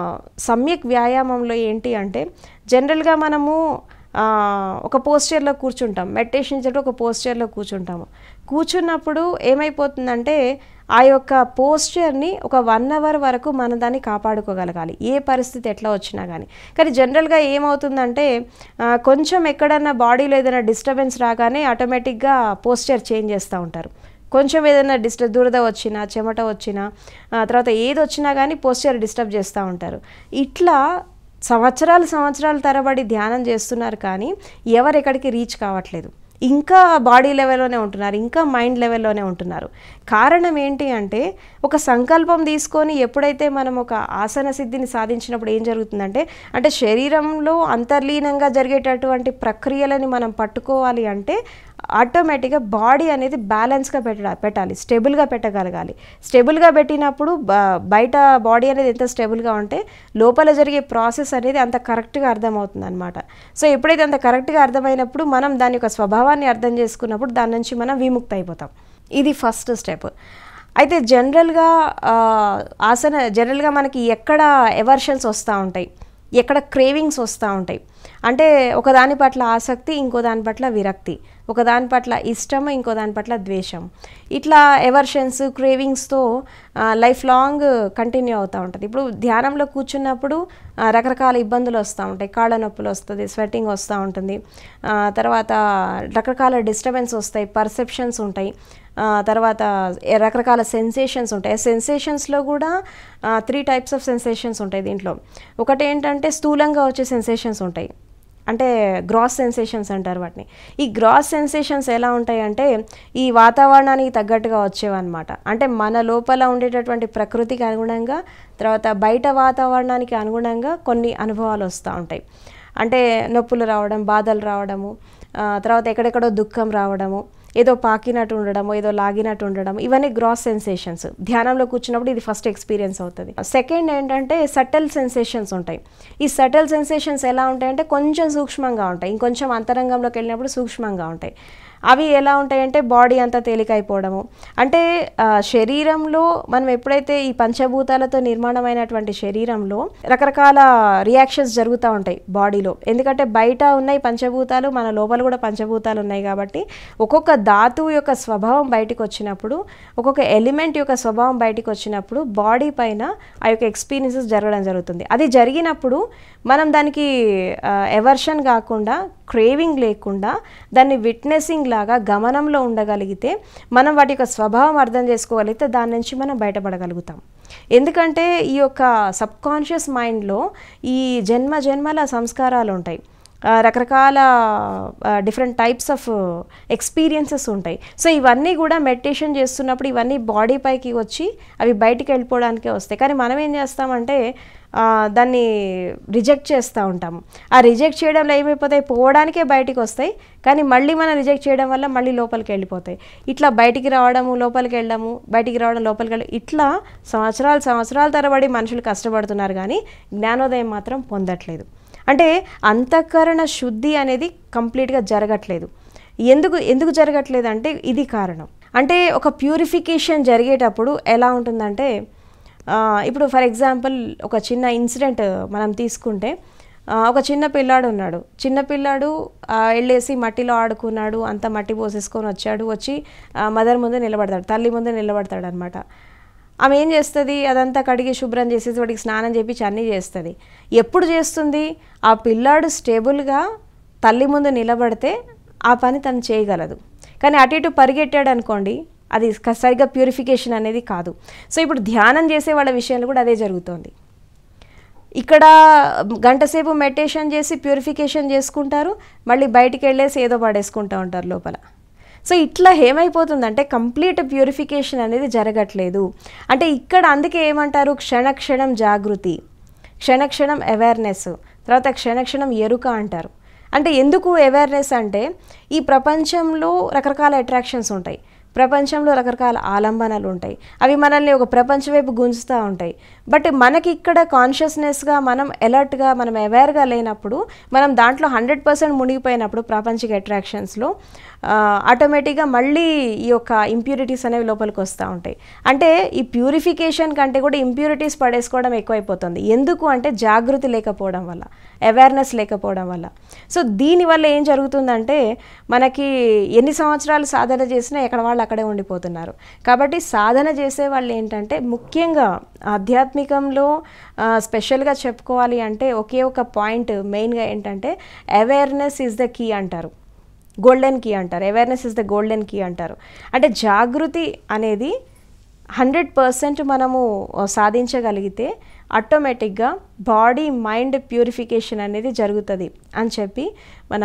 సమ్యక్ వ్యాయామంలో ఏంటి అంటే జనరల్గా మనము ఆ, ఒక పోస్చర్లో కూర్చుంటాం మెడిటేషన్ చేసేటప్పుడు ఒక పోస్చర్లో కూర్చుంటాము కూర్చున్నప్పుడు ఏమైపోతుందంటే ఆ యొక్క పోస్చర్ని ఒక వన్ అవర్ వరకు మనం దాన్ని కాపాడుకోగలగాలి ఏ పరిస్థితి ఎట్లా వచ్చినా కానీ కానీ జనరల్గా ఏమవుతుందంటే ఆ, కొంచెం ఎక్కడన్నా బాడీలో ఏదైనా డిస్టర్బెన్స్ రాగానే ఆటోమేటిక్గా పోస్చర్ చేంజ్ చేస్తూ ఉంటారు కొంచెం ఏదైనా డిస్టర్బ్ దురద వచ్చినా చెమట వచ్చినా ఆ, తర్వాత ఏది వచ్చినా కానీ పోస్చర్ డిస్టర్బ్ చేస్తూ ఉంటారు ఇట్లా సంవత్సరాలు సంవత్సరాల తరబడి ధ్యానం చేస్తున్నారు కానీ ఎవరు ఎక్కడికి రీచ్ కావట్లేదు ఇంకా బాడీ లెవెల్లోనే ఉంటున్నారు ఇంకా మైండ్ లెవెల్లోనే ఉంటున్నారు కారణం ఏంటి అంటే ఒక సంకల్పం తీసుకొని ఎప్పుడైతే మనం ఒక ఆసన సిద్ధిని సాధించినప్పుడు ఏం జరుగుతుందంటే అంటే శరీరంలో అంతర్లీనంగా జరిగేటటువంటి ప్రక్రియలని మనం పట్టుకోవాలి అంటే ఆటోమేటిక్గా బాడీ అనేది బ్యాలెన్స్గా పెట్ట పెట్టాలి స్టేబుల్గా పెట్టగలగాలి స్టేబుల్గా పెట్టినప్పుడు బ- బయట బాడీ అనేది ఎంత స్టేబుల్గా ఉంటే లోపల జరిగే ప్రాసెస్ అనేది అంత కరెక్ట్గా అర్థమవుతుంది అనమాట సో ఎప్పుడైతే అంత కరెక్ట్గా అర్థమైనప్పుడు మనం దాని యొక్క స్వభావాన్ని అర్థం చేసుకున్నప్పుడు దాని నుంచి మనం విముక్తి అయిపోతాం ఇది ఫస్ట్ స్టెప్ అయితే జనరల్గా ఆ, ఆసన జనరల్గా మనకి ఎక్కడ ఎవర్షన్స్ వస్తూ ఉంటాయి ఎక్కడ క్రేవింగ్స్ వస్తూ ఉంటాయి అంటే ఒక దాని పట్ల ఆసక్తి ఇంకో దాని పట్ల విరక్తి ఒక దాని పట్ల ఇష్టం ఇంకో దాని పట్ల ద్వేషం ఇట్లా ఎవర్షన్స్ క్రేవింగ్స్తో లైఫ్ లాంగ్ కంటిన్యూ అవుతూ ఉంటుంది ఇప్పుడు ధ్యానంలో కూర్చున్నప్పుడు ఆ, రకరకాల ఇబ్బందులు వస్తూ ఉంటాయి కాళ్ళ నొప్పులు వస్తుంది స్వెట్టింగ్ వస్తూ ఉంటుంది ఆ, తర్వాత రకరకాల డిస్టర్బెన్స్ వస్తాయి పర్సెప్షన్స్ ఉంటాయి ఆ, తర్వాత ఏ రకరకాల సెన్సేషన్స్ ఉంటాయి సెన్సేషన్స్లో కూడా త్రీ టైప్స్ ఆఫ్ సెన్సేషన్స్ ఉంటాయి దీంట్లో ఒకటి ఏంటంటే స్థూలంగా వచ్చే సెన్సేషన్స్ ఉంటాయి అంటే గ్రాస్ సెన్సేషన్స్ అంటారు వాటిని ఈ గ్రాస్ సెన్సేషన్స్ ఎలా ఉంటాయి అంటే ఈ వాతావరణానికి తగ్గట్టుగా వచ్చేవన్నమాట అంటే మన లోపల ఉండేటటువంటి ప్రకృతికి అనుగుణంగా తర్వాత బయట వాతావరణానికి అనుగుణంగా కొన్ని అనుభవాలు వస్తూ ఉంటాయి అంటే నొప్పులు రావడం బాధలు రావడము ఆ, తర్వాత ఎక్కడెక్కడో దుఃఖం రావడము ఏదో పాకినట్టు ఉండడం ఏదో లాగినట్టు ఉండడం ఇవన్నీ గ్రాస్ సెన్సేషన్స్ ధ్యానంలో కూర్చున్నప్పుడు ఇది ఫస్ట్ ఎక్స్పీరియన్స్ అవుతుంది సెకండ్ ఏంటంటే సటల్ సెన్సేషన్స్ ఉంటాయి ఈ సటల్ సెన్సేషన్స్ ఎలా ఉంటాయంటే కొంచెం సూక్ష్మంగా ఉంటాయి ఇంకొంచెం అంతరంగంలోకి వెళ్ళినప్పుడు సూక్ష్మంగా ఉంటాయి అవి ఎలా ఉంటాయంటే బాడీ అంతా తేలికైపోవడము అంటే ఆ, శరీరంలో మనం ఎప్పుడైతే ఈ పంచభూతాలతో నిర్మాణమైనటువంటి శరీరంలో రకరకాల రియాక్షన్స్ జరుగుతూ ఉంటాయి బాడీలో ఎందుకంటే బయట ఉన్నాయి పంచభూతాలు మన లోపల కూడా పంచభూతాలు ఉన్నాయి కాబట్టి ఒక్కొక్క ధాతువు యొక్క స్వభావం బయటకు వచ్చినప్పుడు ఒక్కొక్క ఎలిమెంట్ యొక్క స్వభావం బయటకు వచ్చినప్పుడు బాడీ పైన ఆ యొక్క ఎక్స్పీరియన్సెస్ జరగడం జరుగుతుంది అది జరిగినప్పుడు మనం దానికి ఎవర్షన్ కాకుండా క్రేవింగ్ లేకుండా దాన్ని విట్నెసింగ్ లాగా గమనంలో ఉండగలిగితే మనం వాటి యొక్క స్వభావం అర్థం చేసుకోగలిగితే దాని నుంచి మనం బయటపడగలుగుతాం ఎందుకంటే ఈ యొక్క సబ్కాన్షియస్ మైండ్లో ఈ జన్మ జన్మల సంస్కారాలు ఉంటాయి ఆ, రకరకాల డిఫరెంట్ టైప్స్ ఆఫ్ ఎక్స్పీరియన్సెస్ ఉంటాయి సో ఇవన్నీ కూడా మెడిటేషన్ చేస్తున్నప్పుడు ఇవన్నీ బాడీ పైకి వచ్చి అవి బయటికి వెళ్ళిపోవడానికే వస్తాయి కానీ మనం ఏం చేస్తామంటే ఆ, దాన్ని రిజెక్ట్ చేస్తూ ఉంటాము ఆ రిజెక్ట్ చేయడంలో ఏమైపోతాయి పోవడానికే బయటికి వస్తాయి కానీ మళ్ళీ మనం రిజెక్ట్ చేయడం వల్ల మళ్ళీ లోపలికి వెళ్ళిపోతాయి ఇట్లా బయటికి రావడము లోపలికి వెళ్ళడము బయటికి రావడం లోపలికి వెళ్ళడం ఇట్లా సంవత్సరాలు సంవత్సరాల తరబడి మనుషులు కష్టపడుతున్నారు కానీ జ్ఞానోదయం మాత్రం పొందట్లేదు అంటే అంతఃకరణ శుద్ధి అనేది కంప్లీట్గా జరగట్లేదు ఎందుకు ఎందుకు జరగట్లేదు అంటే ఇది కారణం అంటే ఒక ప్యూరిఫికేషన్ జరిగేటప్పుడు ఎలా ఉంటుందంటే ఆ, ఇప్పుడు ఫర్ ఎగ్జాంపుల్ ఒక చిన్న ఇన్సిడెంట్ మనం తీసుకుంటే ఆ, ఒక చిన్న పిల్లాడు ఉన్నాడు చిన్న పిల్లాడు ఆ, వెళ్ళేసి మట్టిలో ఆడుకున్నాడు అంత మట్టి పోసేసుకొని వచ్చాడు వచ్చి మదర్ ముందు నిలబడతాడు తల్లి ముందు నిలబడతాడు అనమాట ఆమె ఏం చేస్తుంది అదంతా కడిగి శుభ్రం చేసేసి వాడికి స్నానం చేపించి అన్నీ చేస్తుంది ఎప్పుడు చేస్తుంది ఆ పిల్లాడు స్టేబుల్గా తల్లి ముందు నిలబడితే ఆ పని తను చేయగలదు కానీ అటు ఇటు పరిగెట్టాడు అనుకోండి అది క- సరిగ్గా ప్యూరిఫికేషన్ అనేది కాదు సో ఇప్పుడు ధ్యానం చేసే వాళ్ళ విషయంలో కూడా అదే జరుగుతోంది ఇక్కడ గంట సేపు మెడిటేషన్ చేసి ప్యూరిఫికేషన్ చేసుకుంటారు మళ్ళీ బయటికి వెళ్ళేసి ఏదో పడేసుకుంటూ ఉంటారు లోపల సో ఇట్లా ఏమైపోతుందంటే కంప్లీట్ ప్యూరిఫికేషన్ అనేది జరగట్లేదు అంటే ఇక్కడ అందుకే ఏమంటారు క్షణక్షణం జాగృతి క్షణక్షణం అవేర్నెస్ తర్వాత క్షణక్షణం ఎరుక అంటారు అంటే ఎందుకు అవేర్నెస్ అంటే ఈ ప్రపంచంలో రకరకాల అట్రాక్షన్స్ ఉంటాయి ప్రపంచంలో రకరకాల ఆలంబనలు ఉంటాయి అవి మనల్ని ఒక ప్రపంచం వైపు గుంజుతూ ఉంటాయి బట్ మనకి ఇక్కడ కాన్షియస్నెస్గా మనం అలర్ట్గా మనం అవేర్గా లేనప్పుడు మనం దాంట్లో హండ్రెడ్ పర్సెంట్ మునిగిపోయినప్పుడు ప్రాపంచిక అట్రాక్షన్స్లో ఆటోమేటిక్గా మళ్ళీ ఈ యొక్క ఇంప్యూరిటీస్ అనేవి లోపలికి వస్తూ ఉంటాయి అంటే ఈ ప్యూరిఫికేషన్ కంటే కూడా ఇంప్యూరిటీస్ పడేసుకోవడం ఎక్కువైపోతుంది ఎందుకు అంటే జాగృతి లేకపోవడం వల్ల అవేర్నెస్ లేకపోవడం వల్ల సో దీనివల్ల ఏం జరుగుతుందంటే మనకి ఎన్ని సంవత్సరాలు సాధన చేసినా ఎక్కడ వాళ్ళు అక్కడే ఉండిపోతున్నారు కాబట్టి సాధన చేసే వాళ్ళు ఏంటంటే ముఖ్యంగా ఆధ్యాత్మికంలో ఆ, స్పెషల్గా చెప్పుకోవాలి అంటే ఒకే ఒక పాయింట్ మెయిన్గా ఏంటంటే అవేర్నెస్ ఈజ్ ద కీ అంటారు గోల్డెన్ కీ అంటారు awareness is the golden key అంటారు అంటే జాగృతి అనేది హండ్రెడ్ పర్సెంట్ మనము సాధించగలిగితే ఆటోమేటిక్గా బాడీ మైండ్ ప్యూరిఫికేషన్ అనేది జరుగుతుంది అని చెప్పి మన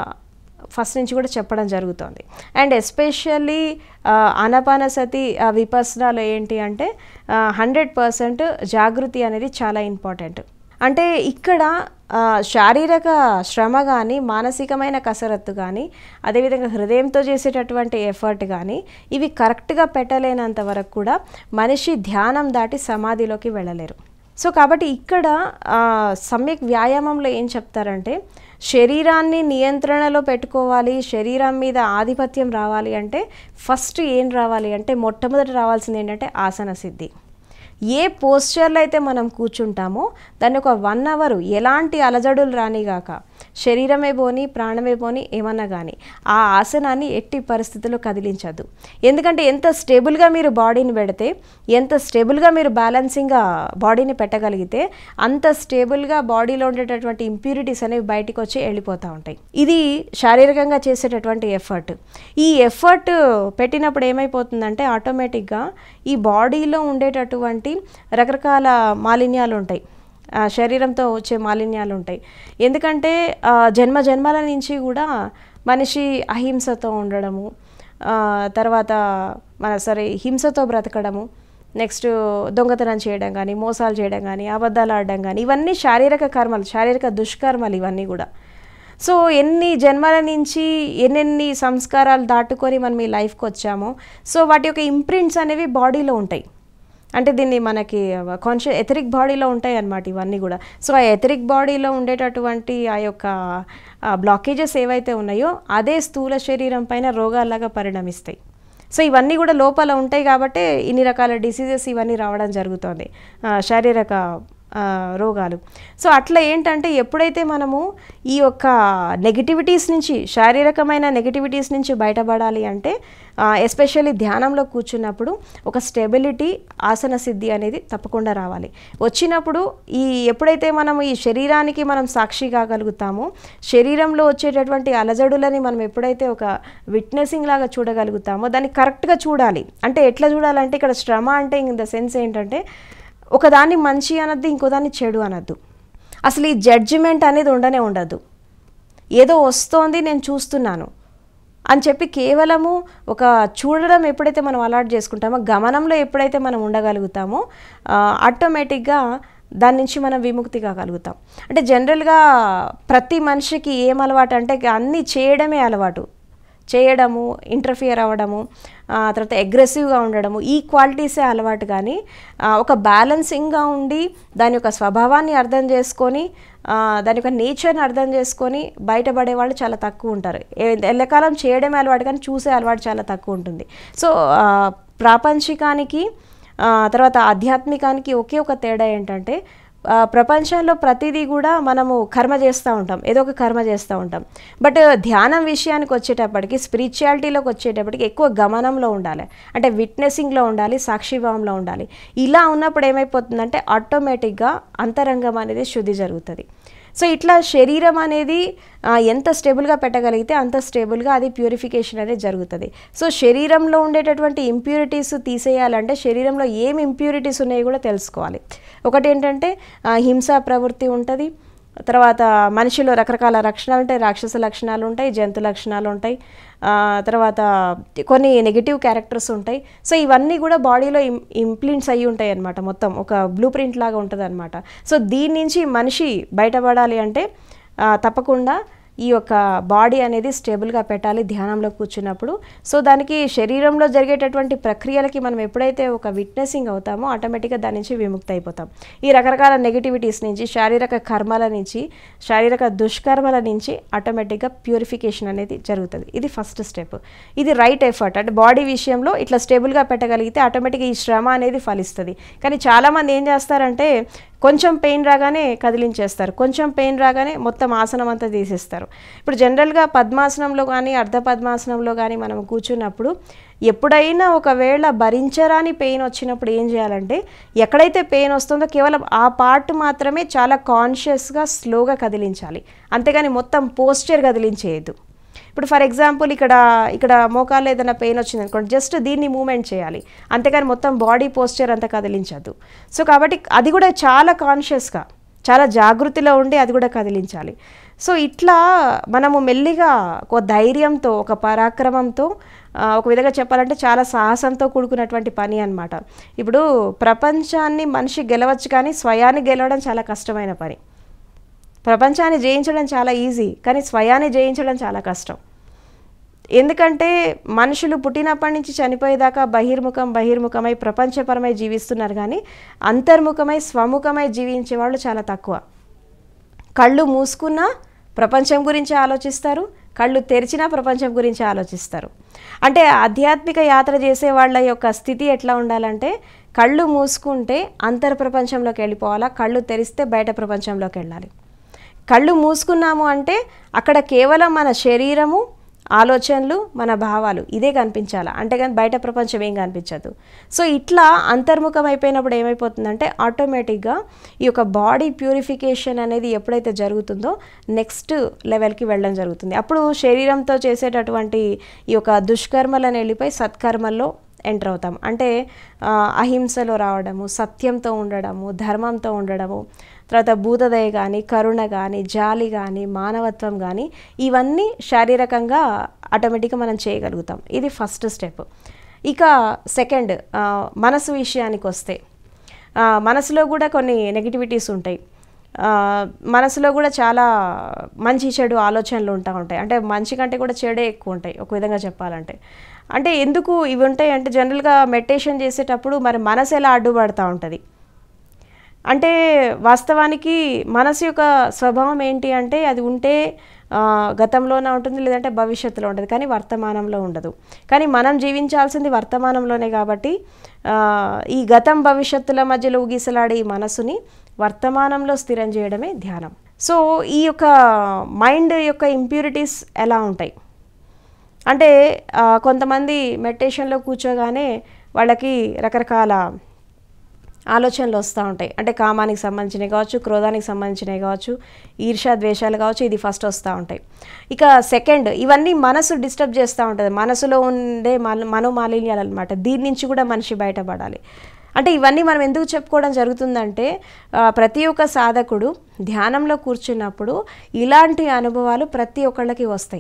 ఫస్ట్ నుంచి కూడా చెప్పడం జరుగుతుంది అండ్ ఎస్పెషల్లీ అనపానసతి విపసనాలో ఏంటి అంటే హండ్రెడ్ పర్సెంట్ జాగృతి అనేది చాలా ఇంపార్టెంట్ అంటే ఇక్కడ ఆ, శారీరక శ్రమ కానీ మానసికమైన కసరత్తు కానీ అదేవిధంగా హృదయంతో చేసేటటువంటి ఎఫర్ట్ కానీ ఇవి కరెక్ట్గా పెట్టలేనంత వరకు కూడా మనిషి ధ్యానం దాటి సమాధిలోకి వెళ్ళలేరు సో కాబట్టి ఇక్కడ ఆ, సమ్యక్ వ్యాయామంలో ఏం చెప్తారంటే శరీరాన్ని నియంత్రణలో పెట్టుకోవాలి శరీరం మీద ఆధిపత్యం రావాలి అంటే ఫస్ట్ ఏం రావాలి అంటే మొట్టమొదటి రావాల్సింది ఏంటంటే ఆసన సిద్ధి ఏ పోస్చర్లో అయితే మనం కూర్చుంటామో దాన్ని ఒక వన్ అవర్ ఎలాంటి అలజడులు రానిగాక శరీరమే పోని ప్రాణమే పోని ఏమన్నా కానీ ఆ ఆసనాన్ని ఎట్టి పరిస్థితుల్లో కదిలించద్దు ఎందుకంటే ఎంత స్టేబుల్గా మీరు బాడీని పెడితే ఎంత స్టేబుల్గా మీరు బ్యాలెన్సింగ్గా బాడీని పెట్టగలిగితే అంత స్టేబుల్గా బాడీలో ఉండేటటువంటి ఇంప్యూరిటీస్ అనేవి బయటికి వచ్చి వెళ్ళిపోతూ ఉంటాయి ఇది శారీరకంగా చేసేటటువంటి ఎఫర్ట్ ఈ ఎఫర్ట్ పెట్టినప్పుడు ఏమైపోతుందంటే ఆటోమేటిక్గా ఈ బాడీలో ఉండేటటువంటి రకరకాల మాలిన్యాలు ఉంటాయి ఆ, శరీరంతో వచ్చే మాలిన్యాలు ఉంటాయి ఎందుకంటే ఆ, జన్మ జన్మల నుంచి కూడా మనిషి అహింసతో ఉండడము ఆ, తర్వాత మన సరే హింసతో బ్రతకడము నెక్స్ట్ దొంగతనం చేయడం కానీ మోసాలు చేయడం కానీ అబద్ధాలు ఆడడం కానీ ఇవన్నీ శారీరక కర్మలు శారీరక దుష్కర్మలు ఇవన్నీ కూడా సో ఎన్ని జన్మల నుంచి ఎన్నెన్ని సంస్కారాలు దాటుకొని మనం ఈ లైఫ్కి వచ్చామో సో వాటి యొక్క ఇంప్రింట్స్ అనేవి బాడీలో ఉంటాయి అంటే దీన్ని మనకి కాన్షియస్ ఎథరిక్ బాడీలో ఉంటాయి అన్నమాట ఇవన్నీ కూడా సో ఆ ఎథరిక్ బాడీలో ఉండేటటువంటి ఆ యొక్క బ్లాకేజెస్ ఏవైతే ఉన్నాయో అదే స్థూల శరీరం పైన రోగాల్లాగా పరిణమిస్తాయి సో ఇవన్నీ కూడా లోపల ఉంటాయి కాబట్టి ఇన్ని రకాల డిసీజెస్ ఇవన్నీ రావడం జరుగుతుంది ఆ, శారీరక ఆ, రోగాలు సో అట్లా ఏంటంటే ఎప్పుడైతే మనము ఈ యొక్క నెగిటివిటీస్ నుంచి శారీరకమైన నెగిటివిటీస్ నుంచి బయటపడాలి అంటే ఎస్పెషల్లీ ధ్యానంలో కూర్చున్నప్పుడు ఒక స్టెబిలిటీ ఆసన సిద్ధి అనేది తప్పకుండా రావాలి వచ్చినప్పుడు ఈ ఎప్పుడైతే మనం ఈ శరీరానికి మనం సాక్షి కాగలుగుతామో శరీరంలో వచ్చేటటువంటి అలజడులని మనం ఎప్పుడైతే ఒక విట్నెసింగ్ లాగా చూడగలుగుతామో దాన్ని కరెక్ట్గా చూడాలి అంటే ఎట్లా చూడాలంటే ఇక్కడ శ్రమ అంటే ఇన్ ద సెన్స్ ఏంటంటే ఒకదాన్ని మంచి అనద్దు ఇంకో దాన్ని చెడు అనద్దు అసలు ఈ జడ్జిమెంట్ అనేది ఉండనే ఉండదు ఏదో వస్తోంది నేను చూస్తున్నాను అని చెప్పి కేవలము ఒక చూడడం ఎప్పుడైతే మనం అలవాటు చేసుకుంటామో గమనంలో ఎప్పుడైతే మనం ఉండగలుగుతామో ఆటోమేటిక్గా దాని నుంచి మనం విముక్తి కాగలుగుతాం అంటే జనరల్గా ప్రతి మనిషికి ఏం అలవాటు అంటే అన్నీ చేయడమే అలవాటు చేయడము ఇంటర్ఫియర్ అవ్వడము ఆ తర్వాత అగ్రెసివ్గా ఉండడము ఈ క్వాలిటీసే అలవాటు కానీ ఆ, ఒక బ్యాలెన్సింగ్గా ఉండి దాని యొక్క స్వభావాన్ని అర్థం చేసుకొని ఆ, దాని యొక్క నేచర్ని అర్థం చేసుకొని బయటపడే వాళ్ళు చాలా తక్కువ ఉంటారు ఏ- ఎల్లకాలం చేయడమే అలవాటు కానీ చూసే అలవాటు చాలా తక్కువ ఉంటుంది సో ఆ, ప్రాపంచికానికి ఆ, తర్వాత ఆధ్యాత్మికానికి ఒకే ఒక తేడా ఏంటంటే ఆ, ప్రపంచంలో ప్రతిదీ కూడా మనము కర్మ చేస్తూ ఉంటాం ఏదో ఒక కర్మ చేస్తూ ఉంటాం బట్ ధ్యానం విషయానికి వచ్చేటప్పటికి స్పిరిచువాలిటీలోకి వచ్చేటప్పటికి ఎక్కువ గమనంలో ఉండాలి అంటే విట్నెసింగ్లో ఉండాలి సాక్షిభావంలో ఉండాలి ఇలా ఉన్నప్పుడు ఏమైపోతుందంటే ఆటోమేటిక్గా అంతరంగం అనేది శుద్ధి జరుగుతుంది సో ఇట్లా శరీరం అనేది ఆ, ఎంత స్టేబుల్గా పెట్టగలిగితే అంత స్టేబుల్గా అది ప్యూరిఫికేషన్ అనేది జరుగుతుంది సో శరీరంలో ఉండేటటువంటి ఇంప్యూరిటీస్ తీసేయాలంటే శరీరంలో ఏం ఇంప్యూరిటీస్ ఉన్నాయో కూడా తెలుసుకోవాలి ఒకటి ఏంటంటే ఆ, హింసా ప్రవృత్తి ఉంటుంది తర్వాత మనిషిలో రకరకాల లక్షణాలు ఉంటాయి రాక్షస లక్షణాలు ఉంటాయి జంతు లక్షణాలు ఉంటాయి ఆ, తర్వాత కొన్ని నెగిటివ్ క్యారెక్టర్స్ ఉంటాయి సో ఇవన్నీ కూడా బాడీలో ఇం ఇంప్లింట్స్ అయ్యి ఉంటాయి అన్నమాట మొత్తం ఒక బ్లూ ప్రింట్ లాగా ఉంటుంది అనమాట సో దీని నుంచి మనిషి బయటపడాలి అంటే ఆ, తప్పకుండా ఈ యొక్క బాడీ అనేది స్టేబుల్గా పెట్టాలి ధ్యానంలో కూర్చున్నప్పుడు సో దానికి శరీరంలో జరిగేటటువంటి ప్రక్రియలకి మనం ఎప్పుడైతే ఒక విట్నెసింగ్ అవుతామో ఆటోమేటిక్గా దాని నుంచి విముక్తి అయిపోతాం ఈ రకరకాల నెగిటివిటీస్ నుంచి శారీరక కర్మల నుంచి శారీరక దుష్కర్మల నుంచి ఆటోమేటిక్గా ప్యూరిఫికేషన్ అనేది జరుగుతుంది ఇది ఫస్ట్ స్టెప్ ఇది రైట్ ఎఫర్ట్ అంటే బాడీ విషయంలో ఇట్లా స్టేబుల్గా పెట్టగలిగితే ఆటోమేటిక్గా ఈ శ్రమ అనేది ఫలిస్తుంది కానీ చాలామంది ఏం చేస్తారంటే కొంచెం పెయిన్ రాగానే కదిలించేస్తారు కొంచెం పెయిన్ రాగానే మొత్తం ఆసనం అంతా తీసేస్తారు ఇప్పుడు జనరల్గా పద్మాసనంలో కానీ అర్ధ పద్మాసనంలో కానీ మనం కూర్చున్నప్పుడు ఎప్పుడైనా ఒకవేళ భరించరాని పెయిన్ వచ్చినప్పుడు ఏం చేయాలంటే ఎక్కడైతే పెయిన్ వస్తుందో కేవలం ఆ పార్ట్ మాత్రమే చాలా కాన్షియస్గా స్లోగా కదిలించాలి అంతేగాని మొత్తం పోస్చర్ కదిలించేయద్దు ఇప్పుడు ఫర్ ఎగ్జాంపుల్ ఇక్కడ ఇక్కడ మోకాల్లో ఏదైనా పెయిన్ వచ్చింది అనుకోండి జస్ట్ దీన్ని మూమెంట్ చేయాలి అంతేగాని మొత్తం బాడీ పోస్చర్ అంతా కదిలించద్దు సో కాబట్టి అది కూడా చాలా కాన్షియస్గా చాలా జాగృతిలో ఉండి అది కూడా కదిలించాలి సో ఇట్లా మనము మెల్లిగా ఒక ధైర్యంతో ఒక పరాక్రమంతో ఆ, ఒక విధంగా చెప్పాలంటే చాలా సాహసంతో కూడుకున్నటువంటి పని అన్నమాట ఇప్పుడు ప్రపంచాన్ని మనిషి గెలవచ్చు కానీ స్వయాన్ని గెలవడం చాలా కష్టమైన పని ప్రపంచాన్ని జయించడం చాలా ఈజీ కానీ స్వయాన్ని జయించడం చాలా కష్టం ఎందుకంటే మనుషులు పుట్టినప్పటి నుంచి చనిపోయేదాకా బహిర్ముఖం బహిర్ముఖమై ప్రపంచపరమై జీవిస్తున్నారు కానీ అంతర్ముఖమై స్వముఖమై జీవించే వాళ్ళు చాలా తక్కువ కళ్ళు మూసుకున్నా ప్రపంచం గురించి ఆలోచిస్తారు కళ్ళు తెరిచినా ప్రపంచం గురించి ఆలోచిస్తారు అంటే ఆధ్యాత్మిక యాత్ర చేసే వాళ్ళ యొక్క స్థితి ఎట్లా ఉండాలంటే కళ్ళు మూసుకుంటే అంతర్ ప్రపంచంలోకి వెళ్ళిపోవాలా కళ్ళు తెరిస్తే బయట ప్రపంచంలోకి వెళ్ళాలి కళ్ళు మూసుకున్నాము అంటే అక్కడ కేవలం మన శరీరము ఆలోచనలు మన భావాలు ఇదే కనిపించాలి అంటే కానీ బయట ప్రపంచం ఏం కనిపించదు సో ఇట్లా అంతర్ముఖం అయిపోయినప్పుడు ఏమైపోతుందంటే ఆటోమేటిక్గా ఈ యొక్క బాడీ ప్యూరిఫికేషన్ అనేది ఎప్పుడైతే జరుగుతుందో నెక్స్ట్ లెవెల్కి వెళ్ళడం జరుగుతుంది అప్పుడు శరీరంతో చేసేటటువంటి ఈ యొక్క దుష్కర్మలను వెళ్ళిపోయి సత్కర్మల్లో ఎంటర్ అవుతాం అంటే ఆ, అహింసలో రావడము సత్యంతో ఉండడము ధర్మంతో ఉండడము తర్వాత భూతదయ కానీ కరుణ కానీ జాలి కానీ మానవత్వం కానీ ఇవన్నీ శారీరకంగా ఆటోమేటిక్గా మనం చేయగలుగుతాం ఇది ఫస్ట్ స్టెప్ ఇక సెకండ్ ఆ, మనసు విషయానికి వస్తే ఆ, మనసులో కూడా కొన్ని నెగిటివిటీస్ ఉంటాయి ఆ, మనసులో కూడా చాలా మంచి చెడు ఆలోచనలు ఉంటా ఉంటాయి అంటే మంచి కంటే కూడా చెడే ఎక్కువ ఉంటాయి ఒక విధంగా చెప్పాలంటే అంటే ఎందుకు ఇవి ఉంటాయి అంటే జనరల్గా మెడిటేషన్ చేసేటప్పుడు మరి మనసు ఎలా అడ్డుపడతా ఉంటుంది అంటే వాస్తవానికి మనసు యొక్క స్వభావం ఏంటి అంటే అది ఉంటే ఆ, గతంలోనే ఉంటుంది లేదంటే భవిష్యత్తులో ఉంటుంది కానీ వర్తమానంలో ఉండదు కానీ మనం జీవించాల్సింది వర్తమానంలోనే కాబట్టి ఆ, ఈ గతం భవిష్యత్తుల మధ్యలో ఊగిసలాడే ఈ మనసుని వర్తమానంలో స్థిరం చేయడమే ధ్యానం సో ఈ యొక్క మైండ్ యొక్క ఇంప్యూరిటీస్ ఎలా ఉంటాయి అంటే ఆ, కొంతమంది మెడిటేషన్లో కూర్చోగానే వాళ్ళకి రకరకాల ఆలోచనలు వస్తూ ఉంటాయి అంటే కామానికి సంబంధించినవి కావచ్చు క్రోధానికి సంబంధించినవి కావచ్చు ఈర్ష్య ద్వేషాలు కావచ్చు ఇది ఫస్ట్ వస్తూ ఉంటాయి ఇక సెకండ్ ఇవన్నీ మనసు డిస్టర్బ్ చేస్తూ ఉంటుంది మనసులో ఉండే మన మనోమాలిన్యాలు అనమాట దీని నుంచి కూడా మనిషి బయటపడాలి అంటే ఇవన్నీ మనం ఎందుకు చెప్పుకోవడం జరుగుతుందంటే ఆ, ప్రతి ఒక్క సాధకుడు ధ్యానంలో కూర్చున్నప్పుడు ఇలాంటి అనుభవాలు ప్రతి ఒక్కళ్ళకి వస్తాయి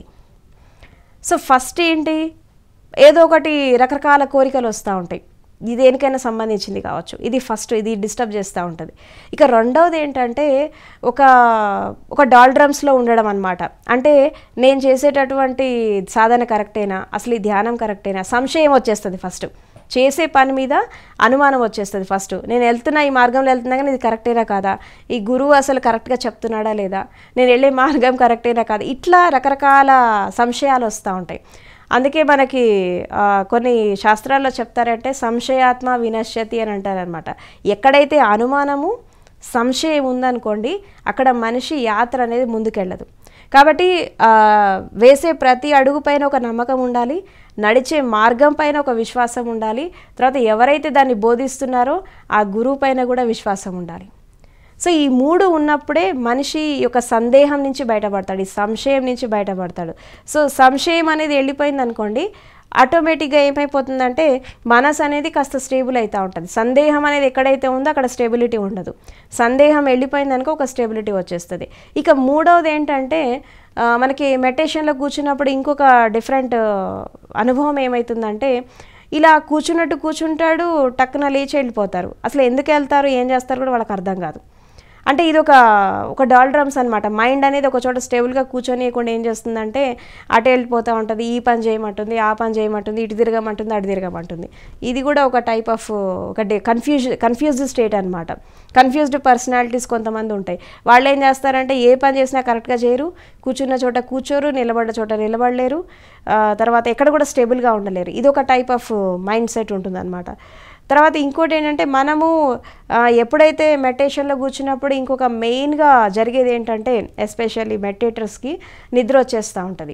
సో ఫస్ట్ ఏంటి ఏదో ఒకటి రకరకాల కోరికలు వస్తూ ఉంటాయి ఇది దేనికైనా సంబంధించింది కావచ్చు ఇది ఫస్ట్ ఇది డిస్టర్బ్ చేస్తూ ఉంటుంది ఇక రెండవది ఏంటంటే ఒక ఒక డాల్డ్రమ్స్లో ఉండడం అనమాట అంటే నేను చేసేటటువంటి సాధన కరెక్టేనా అసలు ఈ ధ్యానం కరెక్టేనా సంశయం వచ్చేస్తుంది ఫస్ట్ చేసే పని మీద అనుమానం వచ్చేస్తుంది ఫస్ట్ నేను వెళ్తున్నా ఈ మార్గంలో వెళ్తున్నా కానీ ఇది కరెక్టేనా కాదా ఈ గురువు అసలు కరెక్ట్గా చెప్తున్నాడా లేదా నేను వెళ్ళే మార్గం కరెక్టేనా కాదా ఇట్లా రకరకాల సంశయాలు వస్తూ ఉంటాయి అందుకే మనకి ఆ, కొన్ని శాస్త్రాల్లో చెప్తారంటే సంశయాత్మ వినశ్యతి అని అంటారనమాట ఎక్కడైతే అనుమానము సంశయం ఉందనుకోండి అక్కడ మనిషి యాత్ర అనేది ముందుకెళ్ళదు కాబట్టి ఆ, వేసే ప్రతి అడుగు పైన ఒక నమ్మకం ఉండాలి నడిచే మార్గం పైన ఒక విశ్వాసం ఉండాలి తర్వాత ఎవరైతే దాన్ని బోధిస్తున్నారో ఆ గురువు పైన కూడా విశ్వాసం ఉండాలి సో ఈ మూడు ఉన్నప్పుడే మనిషి యొక్క సందేహం నుంచి బయటపడతాడు ఈ సంశయం నుంచి బయటపడతాడు సో సంశయం అనేది వెళ్ళిపోయింది అనుకోండి ఆటోమేటిక్గా ఏమైపోతుందంటే మనసు అనేది కాస్త స్టేబుల్ అవుతూ ఉంటుంది సందేహం అనేది ఎక్కడైతే ఉందో అక్కడ స్టెబిలిటీ ఉండదు సందేహం వెళ్ళిపోయింది అనుకో ఒక స్టెబిలిటీ వచ్చేస్తుంది ఇక మూడవది ఏంటంటే ఆ, మనకి మెడిటేషన్లో కూర్చున్నప్పుడు ఇంకొక డిఫరెంట్ అనుభవం ఏమవుతుందంటే ఇలా కూర్చున్నట్టు కూర్చుంటాడు టక్కున లేచి వెళ్ళిపోతారు అసలు ఎందుకు వెళ్తారు ఏం చేస్తారు కూడా వాళ్ళకి అర్థం కాదు అంటే ఇది ఒక ఒక డాల్ డ్రమ్స్ అనమాట మైండ్ అనేది ఒక చోట స్టేబుల్గా కూర్చొనియకుండా ఏం చేస్తుందంటే అటు వెళ్ళిపోతూ ఉంటుంది ఈ పని చేయమంటుంది ఆ పని చేయమంటుంది ఇటు తిరగమంటుంది అటు తిరగమంటుంది ఇది కూడా ఒక టైప్ ఆఫ్ ఒక కన్ఫ్యూజ్ కన్ఫ్యూజ్డ్ స్టేట్ అనమాట కన్ఫ్యూజ్డ్ పర్సనాలిటీస్ కొంతమంది ఉంటాయి వాళ్ళు ఏం చేస్తారంటే ఏ పని చేసినా కరెక్ట్గా చేయరు కూర్చున్న చోట కూర్చోరు నిలబడ్డ చోట నిలబడలేరు ఆ, తర్వాత ఎక్కడ కూడా స్టేబుల్గా ఉండలేరు ఇది ఒక టైప్ ఆఫ్ మైండ్ సెట్ ఉంటుందన్నమాట తర్వాత ఇంకోటి ఏంటంటే మనము ఆ, ఎప్పుడైతే మెడిటేషన్లో కూర్చున్నప్పుడు ఇంకొక మెయిన్గా జరిగేది ఏంటంటే ఎస్పెషల్లీ మెడిటేటర్స్కి నిద్ర వచ్చేస్తూ ఉంటుంది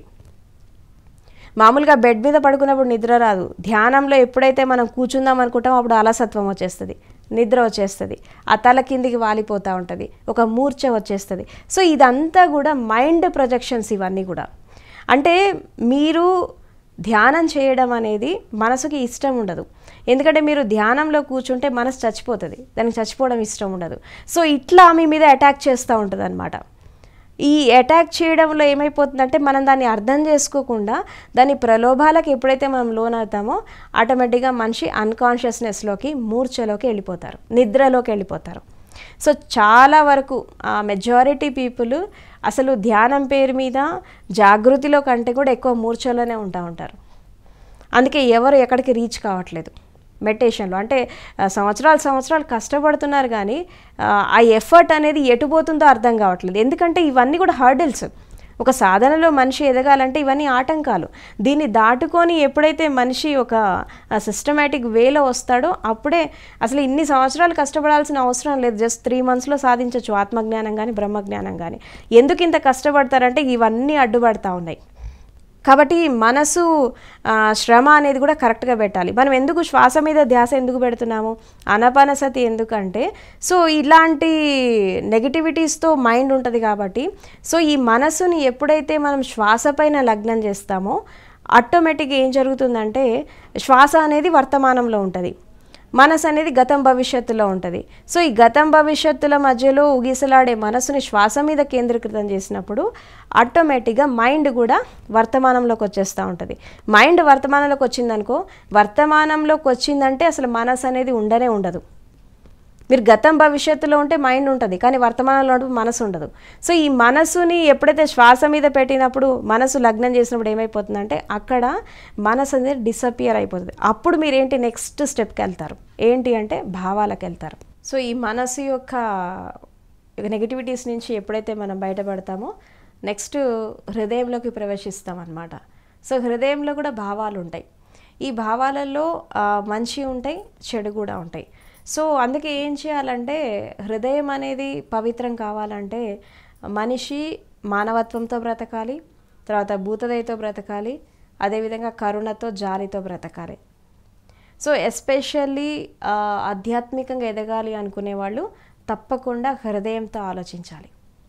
మామూలుగా బెడ్ మీద పడుకున్నప్పుడు నిద్ర రాదు ధ్యానంలో ఎప్పుడైతే మనం కూర్చుందాం అనుకుంటామో అప్పుడు అలసత్వం వచ్చేస్తుంది నిద్ర వచ్చేస్తుంది ఆ తల కిందికి వాలిపోతూ ఉంటుంది ఒక మూర్ఛ వచ్చేస్తుంది సో ఇదంతా కూడా మైండ్ ప్రొజెక్షన్స్ ఇవన్నీ కూడా అంటే మీరు ధ్యానం చేయడం అనేది మనసుకి ఇష్టం ఉండదు ఎందుకంటే మీరు ధ్యానంలో కూర్చుంటే మనసు చచ్చిపోతుంది దానికి చచ్చిపోవడం ఇష్టం ఉండదు సో ఇట్లా మీ మీద అటాక్ చేస్తూ ఉంటుంది అనమాట ఈ అటాక్ చేయడంలో ఏమైపోతుందంటే మనం దాన్ని అర్థం చేసుకోకుండా దాని ప్రలోభాలకు ఎప్పుడైతే మనం లోన్ అవుతామో ఆటోమేటిక్గా మనిషి అన్కాన్షియస్నెస్లోకి మూర్ఛలోకి వెళ్ళిపోతారు నిద్రలోకి వెళ్ళిపోతారు సో చాలా వరకు ఆ మెజారిటీ పీపుల్ అసలు ధ్యానం పేరు మీద జాగృతిలో కంటే కూడా ఎక్కువ మూర్ఛలోనే ఉంటా ఉంటారు అందుకే ఎవరు ఎక్కడికి రీచ్ కావట్లేదు మెడిటేషన్లో అంటే ఆ, సంవత్సరాలు సంవత్సరాలు కష్టపడుతున్నారు కానీ ఆ, ఆ ఎఫర్ట్ అనేది ఎటు పోతుందో అర్థం కావట్లేదు ఎందుకంటే ఇవన్నీ కూడా హర్డిల్స్ ఒక సాధనలో మనిషి ఎదగాలంటే ఇవన్నీ ఆటంకాలు దీన్ని దాటుకొని ఎప్పుడైతే మనిషి ఒక సిస్టమేటిక్ వేలో వస్తాడో అప్పుడే అసలు ఇన్ని సంవత్సరాలు కష్టపడాల్సిన అవసరం లేదు జస్ట్ త్రీ మంత్స్లో సాధించవచ్చు ఆత్మజ్ఞానం కానీ బ్రహ్మజ్ఞానం కానీ ఎందుకు ఇంత కష్టపడతారంటే ఇవన్నీ అడ్డుపడతా ఉన్నాయి కాబట్టి మనసు ఆ, శ్రమ అనేది కూడా కరెక్ట్గా పెట్టాలి మనం ఎందుకు శ్వాస మీద ధ్యాస ఎందుకు పెడుతున్నాము అనపనసతి ఎందుకంటే సో ఇలాంటి నెగిటివిటీస్తో మైండ్ ఉంటుంది కాబట్టి సో ఈ మనసుని ఎప్పుడైతే మనం శ్వాస పైన లగ్నం చేస్తామో ఆటోమేటిక్గా ఏం జరుగుతుందంటే శ్వాస అనేది వర్తమానంలో ఉంటుంది మనసు అనేది గతం భవిష్యత్తులో ఉంటుంది సో ఈ గతం భవిష్యత్తుల మధ్యలో ఊగిసలాడే మనసుని శ్వాస మీద కేంద్రీకృతం చేసినప్పుడు ఆటోమేటిక్గా మైండ్ కూడా వర్తమానంలోకి వచ్చేస్తూ ఉంటుంది మైండ్ వర్తమానంలోకి వచ్చిందనుకో వర్తమానంలోకి వచ్చిందంటే అసలు మనసు అనేది ఉండనే ఉండదు మీరు గతం భవిష్యత్తులో ఉంటే మైండ్ ఉంటుంది కానీ వర్తమానంలో ఉంటే మనసు ఉండదు సో ఈ మనసుని ఎప్పుడైతే శ్వాస మీద పెట్టినప్పుడు మనసు లగ్నం చేసినప్పుడు ఏమైపోతుందంటే అక్కడ మనసు అనేది డిసపియర్ అయిపోతుంది అప్పుడు మీరు ఏంటి నెక్స్ట్ స్టెప్కి వెళ్తారు ఏంటి అంటే భావాలకు వెళ్తారు సో ఈ మనసు యొక్క నెగిటివిటీస్ నుంచి ఎప్పుడైతే మనం బయటపడతామో నెక్స్ట్ హృదయంలోకి ప్రవేశిస్తాం అన్నమాట సో హృదయంలో కూడా భావాలు ఉంటాయి ఈ భావాలలో ఆ, మంచి ఉంటాయి చెడు కూడా ఉంటాయి సో అందుకే ఏం చేయాలంటే హృదయం అనేది పవిత్రం కావాలంటే మనిషి మానవత్వంతో బ్రతకాలి తర్వాత భూతదయతో బ్రతకాలి అదేవిధంగా కరుణతో జాలితో బ్రతకాలి సో ఎస్పెషల్లీ ఆధ్యాత్మికంగా ఎదగాలి అనుకునే వాళ్ళు తప్పకుండా హృదయంతో ఆలోచించాలి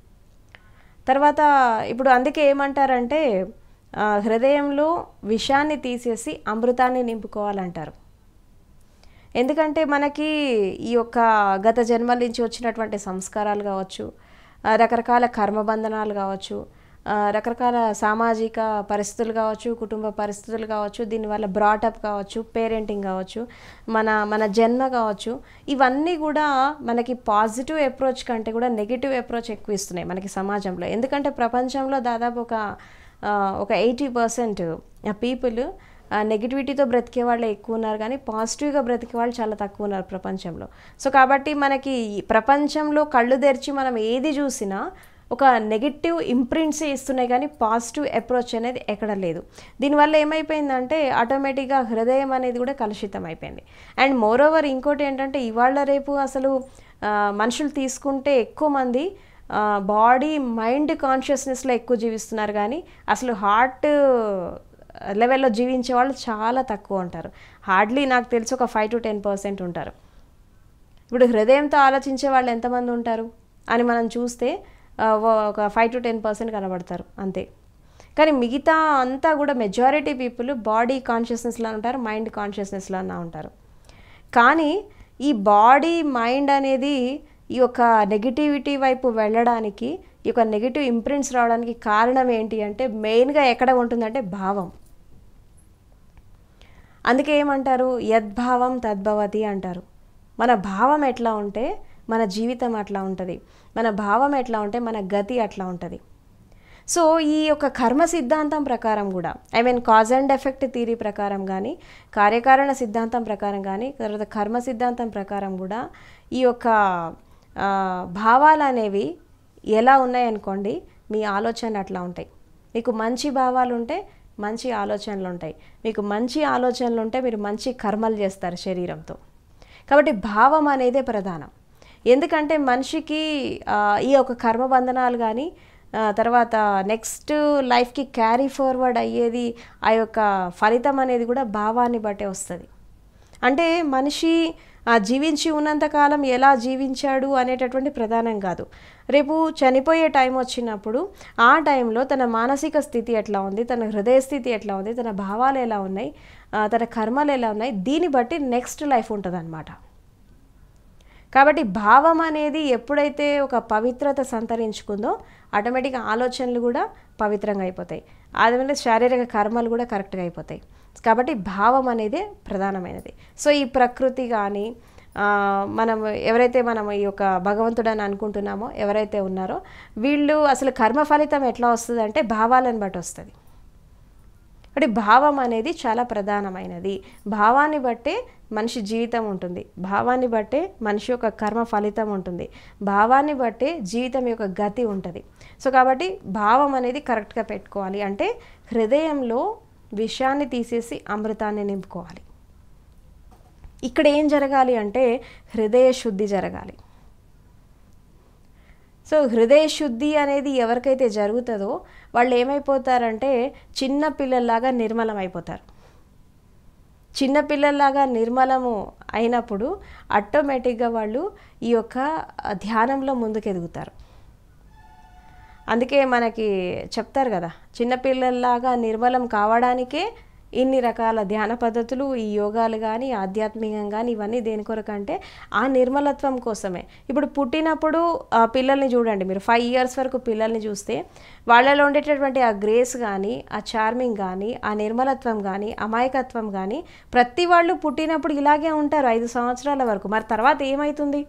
తర్వాత ఇప్పుడు అందుకే ఏమంటారంటే ఆ, హృదయంలో విషాన్ని తీసేసి అమృతాన్ని నింపుకోవాలంటారు ఎందుకంటే మనకి ఈ యొక్క గత జన్మల నుంచి వచ్చినటువంటి సంస్కారాలు కావచ్చు ఆ, రకరకాల కర్మబంధనాలు కావచ్చు ఆ, రకరకాల సామాజిక పరిస్థితులు కావచ్చు కుటుంబ పరిస్థితులు కావచ్చు దీనివల్ల బ్రాటప్ కావచ్చు పేరెంటింగ్ కావచ్చు మన మన జన్మ కావచ్చు ఇవన్నీ కూడా మనకి పాజిటివ్ అప్రోచ్ కంటే కూడా నెగిటివ్ అప్రోచ్ ఎక్కువ ఇస్తున్నాయి మనకి సమాజంలో ఎందుకంటే ప్రపంచంలో దాదాపు ఒక ఆ, ఒక ఎయిటీ పర్సెంట్ పీపుల్ నెగిటివిటీతో బ్రతికే వాళ్ళే ఎక్కువ ఉన్నారు కానీ పాజిటివ్గా బ్రతికే వాళ్ళు చాలా తక్కువ ఉన్నారు ప్రపంచంలో సో కాబట్టి మనకి ఈ ప్రపంచంలో కళ్ళు తెరిచి మనం ఏది చూసినా ఒక నెగిటివ్ ఇంప్రింట్సే ఇస్తున్నాయి కానీ పాజిటివ్ అప్రోచ్ అనేది ఎక్కడ లేదు దీనివల్ల ఏమైపోయిందంటే ఆటోమేటిక్గా హృదయం అనేది కూడా కలుషితం అయిపోయింది అండ్ మోర్ ఓవర్ ఇంకోటి ఏంటంటే ఇవాళ రేపు అసలు ఆ, మనుషులు తీసుకుంటే ఎక్కువ మంది బాడీ మైండ్ కాన్షియస్నెస్లో ఎక్కువ జీవిస్తున్నారు కానీ అసలు హార్ట్ లెవెల్లో జీవించే వాళ్ళు చాలా తక్కువ ఉంటారు హార్డ్లీ నాకు తెలిసి ఒక ఫైవ్ టు టెన్ పర్సెంట్ ఉంటారు ఇప్పుడు హృదయంతో ఆలోచించే వాళ్ళు ఎంతమంది ఉంటారు అని మనం చూస్తే ఆ, ఒక ఫైవ్ టు టెన్ పర్సెంట్ కనబడతారు అంతే కానీ మిగతా అంతా కూడా మెజారిటీ పీపుల్ బాడీ కాన్షియస్నెస్లో ఉంటారు మైండ్ కాన్షియస్నెస్లో ఉంటారు కానీ ఈ బాడీ మైండ్ అనేది ఈ యొక్క నెగిటివిటీ వైపు వెళ్ళడానికి ఈ యొక్క నెగిటివ్ ఇంప్రింట్స్ రావడానికి కారణం ఏంటి అంటే మెయిన్గా ఎక్కడ ఉంటుందంటే భావం అందుకే ఏమంటారు యద్భావం తద్భవతి అంటారు మన భావం ఎట్లా ఉంటే మన జీవితం అట్లా ఉంటుంది మన భావం ఎట్లా ఉంటే మన గతి అట్లా ఉంటుంది సో ఈ యొక్క కర్మ సిద్ధాంతం ప్రకారం కూడా I mean cause and effect theory ప్రకారం కానీ కార్యకారణ సిద్ధాంతం ప్రకారం కానీ తర్వాత కర్మ సిద్ధాంతం ప్రకారం కూడా ఈ యొక్క ఆ, భావాలు అనేవి ఎలా ఉన్నాయనుకోండి మీ ఆలోచనలు అట్లా ఉంటాయి మీకు మంచి భావాలు ఉంటే మంచి ఆలోచనలు ఉంటాయి మీకు మంచి ఆలోచనలు ఉంటే మీరు మంచి కర్మలు చేస్తారు శరీరంతో కాబట్టి భావం అనేదే ప్రధానం ఎందుకంటే మనిషికి ఆ, ఈ యొక్క కర్మబంధనాలు కానీ ఆ, తర్వాత నెక్స్ట్ లైఫ్కి క్యారీ ఫార్వర్డ్ అయ్యేది ఆ యొక్క ఫలితం అనేది కూడా భావాన్ని బట్టే వస్తుంది అంటే మనిషి ఆ, జీవించి ఉన్నంతకాలం ఎలా జీవించాడు అనేటటువంటి ప్రధానం కాదు రేపు చనిపోయే టైం వచ్చినప్పుడు ఆ టైంలో తన మానసిక స్థితి ఎట్లా ఉంది తన హృదయ స్థితి ఎట్లా ఉంది తన భావాలు ఎలా ఉన్నాయి ఆ, తన కర్మలు ఎలా ఉన్నాయి దీన్ని బట్టి నెక్స్ట్ లైఫ్ ఉంటుంది కాబట్టి భావం అనేది ఎప్పుడైతే ఒక పవిత్రత సంతరించుకుందో ఆటోమేటిక్గా ఆలోచనలు కూడా పవిత్రంగా అయిపోతాయి అదేవిధంగా శారీరక కర్మలు కూడా కరెక్ట్గా అయిపోతాయి కాబట్టి భావం అనేది ప్రధానమైనది సో ఈ ప్రకృతి కానీ ఆ, మనం ఎవరైతే మనం ఈ యొక్క భగవంతుడని అనుకుంటున్నామో ఎవరైతే ఉన్నారో వీళ్ళు అసలు కర్మ ఫలితం ఎట్లా వస్తుంది అంటే భావాలను బట్టి వస్తుంది అంటే భావం అనేది చాలా ప్రధానమైనది భావాన్ని బట్టే మనిషి జీవితం ఉంటుంది భావాన్ని బట్టే మనిషి యొక్క కర్మ ఫలితం ఉంటుంది భావాన్ని బట్టే జీవితం యొక్క గతి ఉంటుంది సో కాబట్టి భావం అనేది కరెక్ట్గా పెట్టుకోవాలి అంటే హృదయంలో విషాన్ని తీసేసి అమృతాన్ని నింపుకోవాలి ఇక్కడ ఏం జరగాలి అంటే హృదయ శుద్ధి జరగాలి సో హృదయ శుద్ధి అనేది ఎవరికైతే జరుగుతుందో వాళ్ళు ఏమైపోతారంటే చిన్న పిల్లల్లాగా నిర్మలం అయిపోతారు చిన్న పిల్లల్లాగా నిర్మలము అయినప్పుడు ఆటోమేటిక్గా వాళ్ళు ఈ యొక్క ధ్యానంలో ముందుకు ఎదుగుతారు అందుకే మనకి చెప్తారు కదా చిన్నపిల్లల్లాగా నిర్మలం కావడానికే ఇన్ని రకాల ధ్యాన పద్ధతులు ఈ యోగాలు కానీ ఆధ్యాత్మికం కానీ ఇవన్నీ దేని కొరకంటే ఆ నిర్మలత్వం కోసమే ఇప్పుడు పుట్టినప్పుడు ఆ పిల్లల్ని చూడండి మీరు ఫైవ్ ఇయర్స్ వరకు పిల్లల్ని చూస్తే వాళ్ళలో ఉండేటటువంటి ఆ గ్రేస్ కానీ ఆ చార్మింగ్ కానీ ఆ నిర్మలత్వం కానీ అమాయకత్వం కానీ ప్రతి వాళ్ళు పుట్టినప్పుడు ఇలాగే ఉంటారు ఐదు సంవత్సరాల వరకు మరి తర్వాత ఏమవుతుంది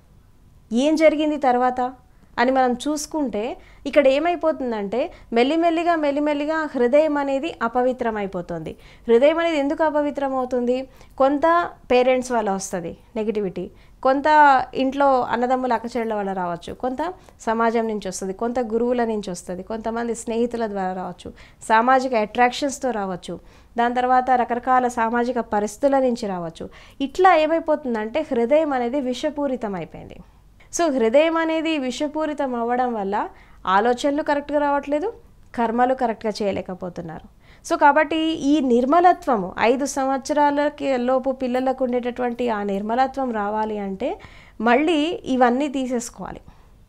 ఏం జరిగింది తర్వాత అని మనం చూసుకుంటే ఇక్కడ ఏమైపోతుందంటే మెల్లిమెల్లిగా మెల్లిమెల్లిగా హృదయం అనేది అపవిత్రం అయిపోతుంది హృదయం అనేది ఎందుకు అపవిత్రం అవుతుంది కొంత పేరెంట్స్ వల్ల వస్తుంది నెగిటివిటీ కొంత ఇంట్లో అన్నదమ్ముల అక్కచెళ్ళ వల్ల రావచ్చు కొంత సమాజం నుంచి వస్తుంది కొంత గురువుల నుంచి వస్తుంది కొంతమంది స్నేహితుల ద్వారా రావచ్చు సామాజిక అట్రాక్షన్స్తో రావచ్చు దాని తర్వాత రకరకాల సామాజిక పరిస్థితుల నుంచి రావచ్చు ఇట్లా ఏమైపోతుందంటే హృదయం అనేది విషపూరితం అయిపోయింది సో హృదయం అనేది విషపూరితం అవ్వడం వల్ల ఆలోచనలు కరెక్ట్గా రావట్లేదు కర్మలు కరెక్ట్గా చేయలేకపోతున్నారు సో కాబట్టి ఈ నిర్మలత్వము ఐదు సంవత్సరాలకి లోపు పిల్లలకు ఉండేటటువంటి ఆ నిర్మలత్వం రావాలి అంటే మళ్ళీ ఇవన్నీ తీసేసుకోవాలి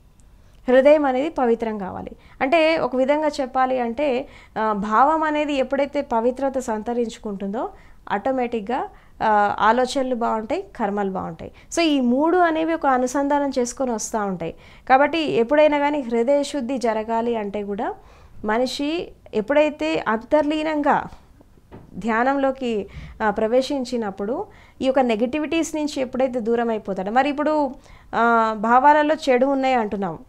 హృదయం అనేది పవిత్రం కావాలి అంటే ఒక విధంగా చెప్పాలి అంటే ఆ, భావం అనేది ఎప్పుడైతే పవిత్రత సంతరించుకుంటుందో ఆటోమేటిక్గా ఆ, ఆలోచనలు బాగుంటాయి కర్మలు బాగుంటాయి సో ఈ మూడు అనేవి ఒక అనుసంధానం చేసుకొని వస్తూ ఉంటాయి కాబట్టి ఎప్పుడైనా కానీ హృదయ శుద్ధి జరగాలి అంటే కూడా మనిషి ఎప్పుడైతే అంతర్లీనంగా ధ్యానంలోకి ఆ, ప్రవేశించినప్పుడు ఈ యొక్క నెగిటివిటీస్ నుంచి ఎప్పుడైతే దూరం అయిపోతాడో మరి ఇప్పుడు ఆ, భావాలలో చెడు ఉన్నాయి అంటున్నాం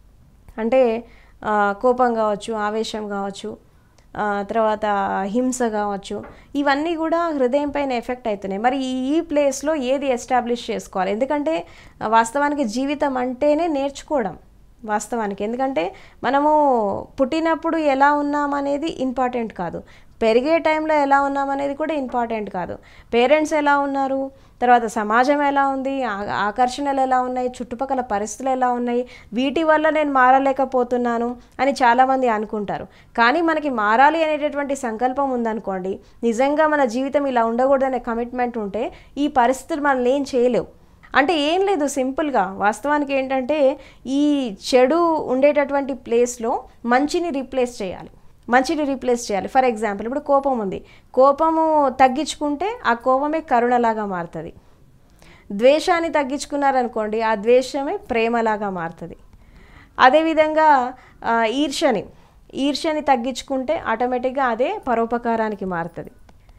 అంటే ఆ, కోపం కావచ్చు ఆవేశం కావచ్చు ఆ, తర్వాత హింస కావచ్చు ఇవన్నీ కూడా హృదయం పైన ఎఫెక్ట్ అవుతున్నాయి మరి ఈ ఈ ప్లేస్లో ఏది ఎస్టాబ్లిష్ చేసుకోవాలి ఎందుకంటే ఆ, వాస్తవానికి జీవితం అంటేనే నేర్చుకోవడం వాస్తవానికి ఎందుకంటే మనము పుట్టినప్పుడు ఎలా ఉన్నామనేది ఇంపార్టెంట్ కాదు పెరిగే టైంలో ఎలా ఉన్నామనేది కూడా ఇంపార్టెంట్ కాదు పేరెంట్స్ ఎలా ఉన్నారు తర్వాత సమాజం ఎలా ఉంది ఆ- ఆకర్షణలు ఎలా ఉన్నాయి చుట్టుపక్కల పరిస్థితులు ఎలా ఉన్నాయి వీటి వల్ల నేను మారలేకపోతున్నాను అని చాలామంది అనుకుంటారు కానీ మనకి మారాలి అనేటటువంటి సంకల్పం ఉందనుకోండి నిజంగా మన జీవితం ఇలా ఉండకూడదనే కమిట్మెంట్ ఉంటే ఈ పరిస్థితులు మనల్ని ఏం చేయలేవు అంటే ఏం లేదు సింపుల్గా వాస్తవానికి ఏంటంటే ఈ చెడు ఉండేటటువంటి ప్లేస్లో మంచిని రీప్లేస్ చేయాలి మంచిని రీప్లేస్ చేయాలి ఫర్ ఎగ్జాంపుల్ ఇప్పుడు కోపం ఉంది కోపము తగ్గించుకుంటే ఆ కోపమే కరుణలాగా మారుతుంది ద్వేషాన్ని తగ్గించుకున్నారనుకోండి ఆ ద్వేషమే ప్రేమలాగా మారుతుంది అదేవిధంగా ఆ, ఈర్ష్యని ఈర్ష్యని తగ్గించుకుంటే ఆటోమేటిక్గా అదే పరోపకారానికి మారుతుంది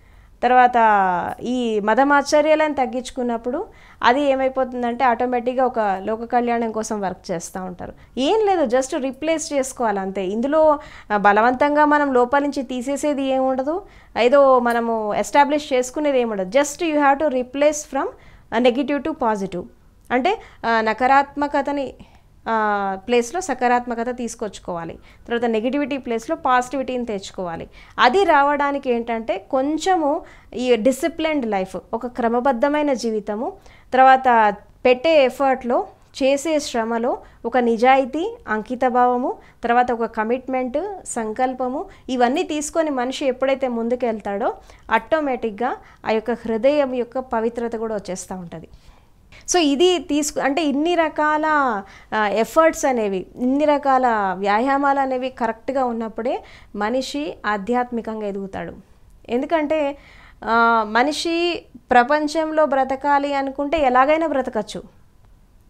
తర్వాత ఈ మదమాశ్చర్యాలను తగ్గించుకున్నప్పుడు అది ఏమైపోతుందంటే ఆటోమేటిక్గా ఒక లోక కళ్యాణం కోసం వర్క్ చేస్తూ ఉంటారు ఏం లేదు జస్ట్ రిప్లేస్ చేసుకోవాలి అంతే ఇందులో ఆ, బలవంతంగా మనం లోపల నుంచి తీసేసేది ఏముండదు ఏదో మనము ఎస్టాబ్లిష్ చేసుకునేది ఏముండదు just you have to replace from negative to positive అంటే ఆ, నకారాత్మకతని ప్లేస్లో సకారాత్మకత తీసుకొచ్చుకోవాలి తర్వాత నెగిటివిటీ ప్లేస్లో పాజిటివిటీని తెచ్చుకోవాలి అది రావడానికి ఏంటంటే కొంచెము ఈ డిసిప్లిన్డ్ లైఫ్ ఒక క్రమబద్ధమైన జీవితము తర్వాత పెట్టే ఎఫర్ట్లో చేసే శ్రమలో ఒక నిజాయితీ అంకితభావము తర్వాత ఒక కమిట్మెంట్ సంకల్పము ఇవన్నీ తీసుకొని మనిషి ఎప్పుడైతే ముందుకు వెళ్తాడో ఆటోమేటిక్గా ఆ యొక్క హృదయం యొక్క పవిత్రత కూడా వచ్చేస్తూ ఉంటుంది సో ఇది తీసుకు అంటే ఇన్ని రకాల ఎఫర్ట్స్ అనేవి ఇన్ని రకాల వ్యాయామాలు అనేవి కరెక్ట్గా ఉన్నప్పుడే మనిషి ఆధ్యాత్మికంగా ఎదుగుతాడు ఎందుకంటే ఆ, మనిషి ప్రపంచంలో బ్రతకాలి అనుకుంటే ఎలాగైనా బ్రతకచ్చు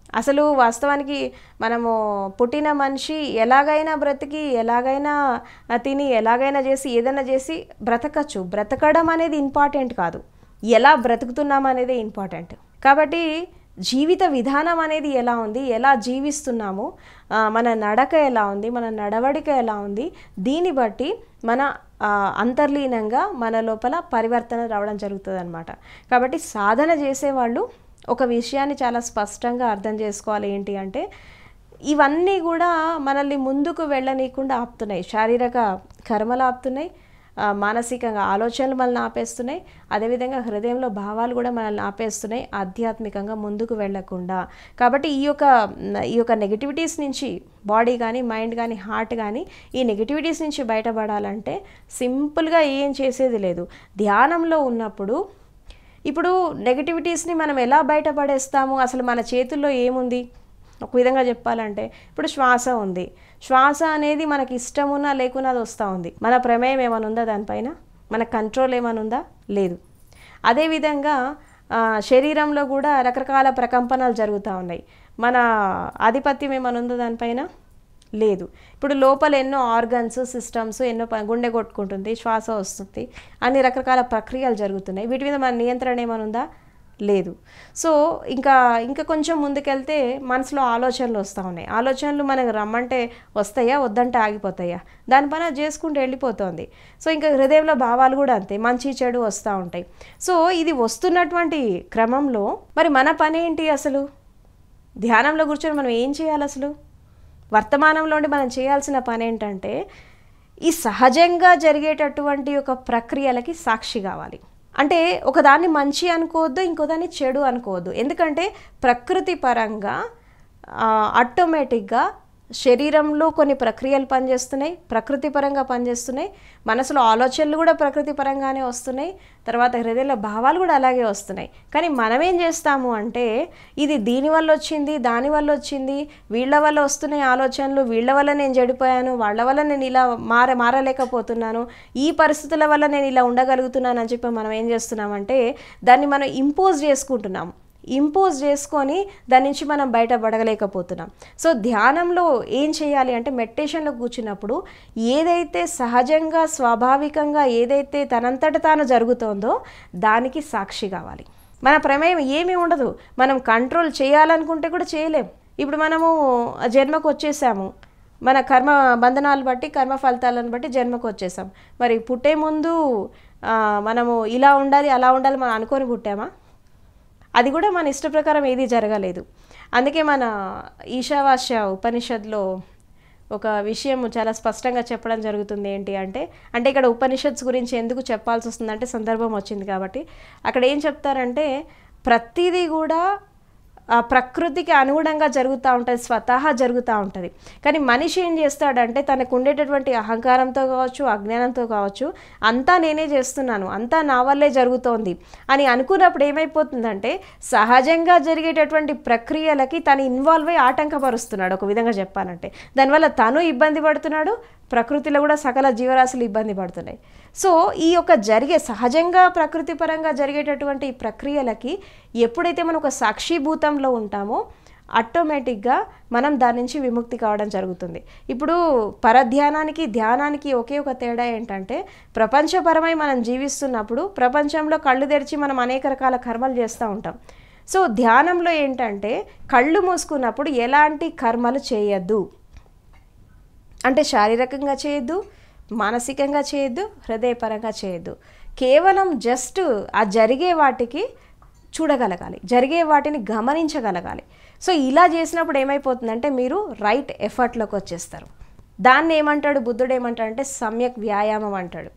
అసలు వాస్తవానికి మనము పుట్టిన మనిషి ఎలాగైనా బ్రతికి ఎలాగైనా తిని ఎలాగైనా చేసి ఏదైనా చేసి బ్రతకచ్చు బ్రతకడం అనేది ఇంపార్టెంట్ కాదు ఎలా బ్రతుకుతున్నాం అనేది ఇంపార్టెంట్ కాబట్టి జీవిత విధానం అనేది ఎలా ఉంది ఎలా జీవిస్తున్నాము ఆ, మన నడక ఎలా ఉంది మన నడవడిక ఎలా ఉంది దీన్ని బట్టి మన ఆ, అంతర్లీనంగా మన లోపల పరివర్తన రావడం జరుగుతుంది అనమాట కాబట్టి సాధన చేసేవాళ్ళు ఒక విషయాన్ని చాలా స్పష్టంగా అర్థం చేసుకోవాలి ఏంటి అంటే ఇవన్నీ కూడా మనల్ని ముందుకు వెళ్ళనీయకుండా ఆపుతున్నాయి శారీరక కర్మలు ఆపుతున్నాయి ఆ, మానసికంగా ఆలోచనలు మనల్ని ఆపేస్తున్నాయి అదేవిధంగా హృదయంలో భావాలు కూడా మనల్ని ఆపేస్తున్నాయి ఆధ్యాత్మికంగా ముందుకు వెళ్ళకుండా కాబట్టి ఈ యొక్క ఈ యొక్క నెగిటివిటీస్ నుంచి బాడీ కానీ మైండ్ కానీ హార్ట్ కానీ ఈ నెగిటివిటీస్ నుంచి బయటపడాలంటే సింపుల్గా ఏం చేసేది లేదు ధ్యానంలో ఉన్నప్పుడు ఇప్పుడు నెగటివిటీస్ని మనం ఎలా బయటపడేస్తాము అసలు మన చేతుల్లో ఏముంది ఒక విధంగా చెప్పాలంటే ఇప్పుడు శ్వాస ఉంది శ్వాస అనేది మనకి ఇష్టమున్నా లేకున్నా అది వస్తూ ఉంది మన ప్రమేయం ఏమైనా ఉందా దానిపైన మన కంట్రోల్ ఏమైనా ఉందా లేదు అదేవిధంగా ఆ, శరీరంలో కూడా రకరకాల ప్రకంపనలు జరుగుతూ ఉన్నాయి మన ఆధిపత్యం ఏమైనా ఉందా దానిపైన లేదు ఇప్పుడు లోపల ఎన్నో ఆర్గన్స్ సిస్టమ్స్ ఎన్నో ప- గుండె కొట్టుకుంటుంది శ్వాస వస్తుంది అన్ని రకరకాల ప్రక్రియలు జరుగుతున్నాయి వీటి మీద మన నియంత్రణ ఏమైనా ఉందా లేదు సో ఇంకా ఇంకా కొంచెం ముందుకెళ్తే మనసులో ఆలోచనలు వస్తూ ఉన్నాయి ఆలోచనలు మనకు రమ్మంటే వస్తాయా వద్దంటే ఆగిపోతాయా దానిపైన అది చేసుకుంటూ వెళ్ళిపోతుంది సో ఇంకా హృదయంలో భావాలు కూడా అంతే మంచి చెడు వస్తూ ఉంటాయి సో ఇది వస్తున్నటువంటి క్రమంలో మరి మన పని ఏంటి అసలు ధ్యానంలో కూర్చొని మనం ఏం చేయాలి అసలు వర్తమానంలో ఉండి మనం చేయాల్సిన పని ఏంటంటే ఈ సహజంగా జరిగేటటువంటి ఒక ప్రక్రియలకి సాక్షి కావాలి అంటే ఒకదాన్ని మంచి అనుకోవద్దు ఇంకోదాన్ని చెడు అనుకోవద్దు ఎందుకంటే ప్రకృతి పరంగా ఆటోమేటిక్గా శరీరంలో కొన్ని ప్రక్రియలు పనిచేస్తున్నాయి ప్రకృతి పరంగా పనిచేస్తున్నాయి మనసులో ఆలోచనలు కూడా ప్రకృతి పరంగానే వస్తున్నాయి తర్వాత హృదయంలో భావాలు కూడా అలాగే వస్తున్నాయి కానీ మనం ఏం చేస్తాము అంటే ఇది దీని వల్ల వచ్చింది దాని వల్ల వచ్చింది వీళ్ళ వల్ల వస్తున్నాయి ఆలోచనలు వీళ్ళ వల్ల నేను చెడిపోయాను వాళ్ళ వల్ల నేను ఇలా మార మారలేకపోతున్నాను ఈ పరిస్థితుల వల్ల నేను ఇలా ఉండగలుగుతున్నాను అని చెప్పి మనం ఏం చేస్తున్నామంటే దాన్ని మనం ఇంపోజ్ చేసుకుంటున్నాం ఇంపోజ్ చేసుకొని దాని నుంచి మనం బయటపడగలేకపోతున్నాం సో ధ్యానంలో ఏం చేయాలి అంటే మెడిటేషన్లో కూర్చున్నప్పుడు ఏదైతే సహజంగా స్వాభావికంగా ఏదైతే తనంతట తాను జరుగుతోందో దానికి సాక్షి కావాలి మన ప్రమేయం ఏమీ ఉండదు మనం కంట్రోల్ చేయాలనుకుంటే కూడా చేయలేం ఇప్పుడు మనము జన్మకు వచ్చేసాము మన కర్మ బంధనాలు బట్టి కర్మ ఫలితాలను బట్టి జన్మకు వచ్చేసాం మరి పుట్టే ముందు ఆ, మనము ఇలా ఉండాలి అలా ఉండాలి మనం అనుకొని పుట్టామా అది కూడా మన ఇష్ట ప్రకారం ఏది జరగలేదు అందుకే మన ఈశావాస్య ఉపనిషత్లో ఒక విషయం చాలా స్పష్టంగా చెప్పడం జరుగుతుంది ఏంటి అంటే అంటే ఇక్కడ ఉపనిషత్స్ గురించి ఎందుకు చెప్పాల్సి వస్తుందంటే సందర్భం వచ్చింది కాబట్టి అక్కడ ఏం చెప్తారంటే ప్రతిదీ కూడా ఆ ప్రకృతికి అనుగుణంగా జరుగుతూ ఉంటుంది స్వతహా జరుగుతూ ఉంటుంది కానీ మనిషి ఏం చేస్తాడంటే తనకు ఉండేటటువంటి అహంకారంతో కావచ్చు అజ్ఞానంతో కావచ్చు అంతా నేనే చేస్తున్నాను అంతా నా వల్లే జరుగుతోంది అని అనుకున్నప్పుడు ఏమైపోతుందంటే సహజంగా జరిగేటటువంటి ప్రక్రియలకి తను ఇన్వాల్వ్ అయ్యి ఆటంకపరుస్తున్నాడు ఒక విధంగా చెప్పాలంటే దానివల్ల తను ఇబ్బంది పడుతున్నాడు ప్రకృతిలో కూడా సకల జీవరాశులు ఇబ్బంది పడుతున్నాయి సో ఈ యొక్క జరిగే సహజంగా ప్రకృతి పరంగా జరిగేటటువంటి ఈ ప్రక్రియలకి ఎప్పుడైతే మనం ఒక సాక్షిభూతంలో ఉంటామో ఆటోమేటిక్గా మనం దాని నుంచి విముక్తి కావడం జరుగుతుంది ఇప్పుడు పరధ్యానానికి ధ్యానానికి ఒకే ఒక తేడా ఏంటంటే ప్రపంచపరమై మనం జీవిస్తున్నప్పుడు ప్రపంచంలో కళ్ళు తెరిచి మనం అనేక రకాల కర్మలు చేస్తూ ఉంటాం సో ధ్యానంలో ఏంటంటే కళ్ళు మూసుకున్నప్పుడు ఎలాంటి కర్మలు చేయొద్దు అంటే శారీరకంగా చేయొద్దు మానసికంగా చేయొద్దు హృదయపరంగా చేయొద్దు కేవలం జస్ట్ ఆ జరిగే వాటికి చూడగలగాలి జరిగే వాటిని గమనించగలగాలి సో ఇలా చేసినప్పుడు ఏమైపోతుందంటే మీరు రైట్ ఎఫర్ట్లోకి వచ్చేస్తారు దాన్ని ఏమంటాడు బుద్ధుడు ఏమంటాడంటే సమ్యక్ వ్యాయామం అంటాడు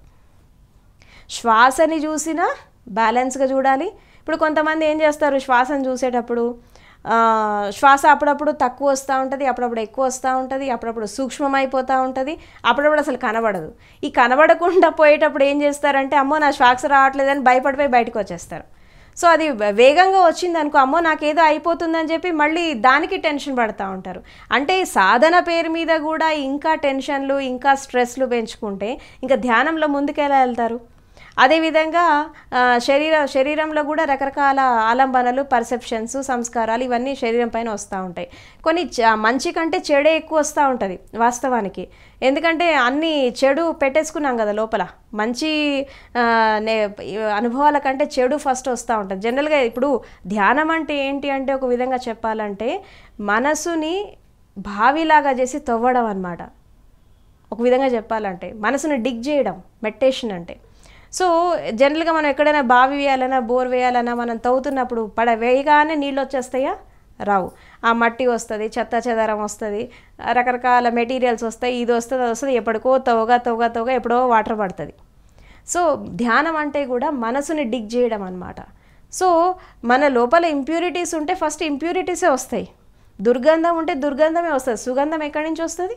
శ్వాసని చూసినా బ్యాలెన్స్గా చూడాలి ఇప్పుడు కొంతమంది ఏం చేస్తారు శ్వాసను చూసేటప్పుడు ఆ, శ్వాస అప్పుడప్పుడు తక్కువ వస్తూ ఉంటుంది అప్పుడప్పుడు ఎక్కువ వస్తూ ఉంటుంది అప్పుడప్పుడు సూక్ష్మమైపోతూ ఉంటుంది అప్పుడప్పుడు అసలు కనబడదు ఈ కనబడకుండా పోయేటప్పుడు ఏం చేస్తారంటే అమ్మో నా శ్వాస రావట్లేదని భయపడిపోయి బయటకు వచ్చేస్తారు సో అది వేగంగా వచ్చింది అనుకో అమ్మో నాకేదో అయిపోతుందని చెప్పి మళ్ళీ దానికి టెన్షన్ పడుతూ ఉంటారు అంటే ఈ సాధన పేరు మీద కూడా ఇంకా టెన్షన్లు ఇంకా స్ట్రెస్లు పెంచుకుంటే ఇంకా ధ్యానంలో ముందుకెలా వెళ్తారు అదేవిధంగా ఆ, శరీర శరీరంలో కూడా రకరకాల ఆలంబనలు పర్సెప్షన్స్ సంస్కారాలు ఇవన్నీ శరీరం పైన వస్తూ ఉంటాయి కొన్ని చ- మంచి కంటే చెడే ఎక్కువ వస్తూ ఉంటుంది వాస్తవానికి ఎందుకంటే అన్ని చెడు పెట్టేసుకున్నాం కదా లోపల మంచి ఆ, నే అనుభవాల కంటే చెడు ఫస్ట్ వస్తూ ఉంటుంది జనరల్గా ఇప్పుడు ధ్యానం అంటే ఏంటి అంటే ఒక విధంగా చెప్పాలంటే మనసుని బావిలాగా చేసి తవ్వడం అన్నమాట ఒక విధంగా చెప్పాలంటే మనసును డిగ్ చేయడం మెడిటేషన్ అంటే సో జనరల్గా మనం ఎక్కడైనా బావి వేయాలన్నా బోర్ వేయాలన్నా మనం తవ్వుతున్నప్పుడు పడ వేయగానే నీళ్ళు వచ్చేస్తాయా రావు ఆ మట్టి వస్తుంది చెత్త చెదారం వస్తుంది రకరకాల మెటీరియల్స్ వస్తాయి ఇది వస్తుంది అది వస్తుంది ఎప్పటికో తవ్వగా తవ్వగా తవ్వగా ఎప్పుడో వాటర్ పడుతుంది సో ధ్యానం అంటే కూడా మనసుని డిగ్ చేయడం అన్నమాట సో మన లోపల ఇంప్యూరిటీస్ ఉంటే ఫస్ట్ ఇంప్యూరిటీసే వస్తాయి దుర్గంధం ఉంటే దుర్గంధమే వస్తుంది సుగంధం ఎక్కడి నుంచి వస్తుంది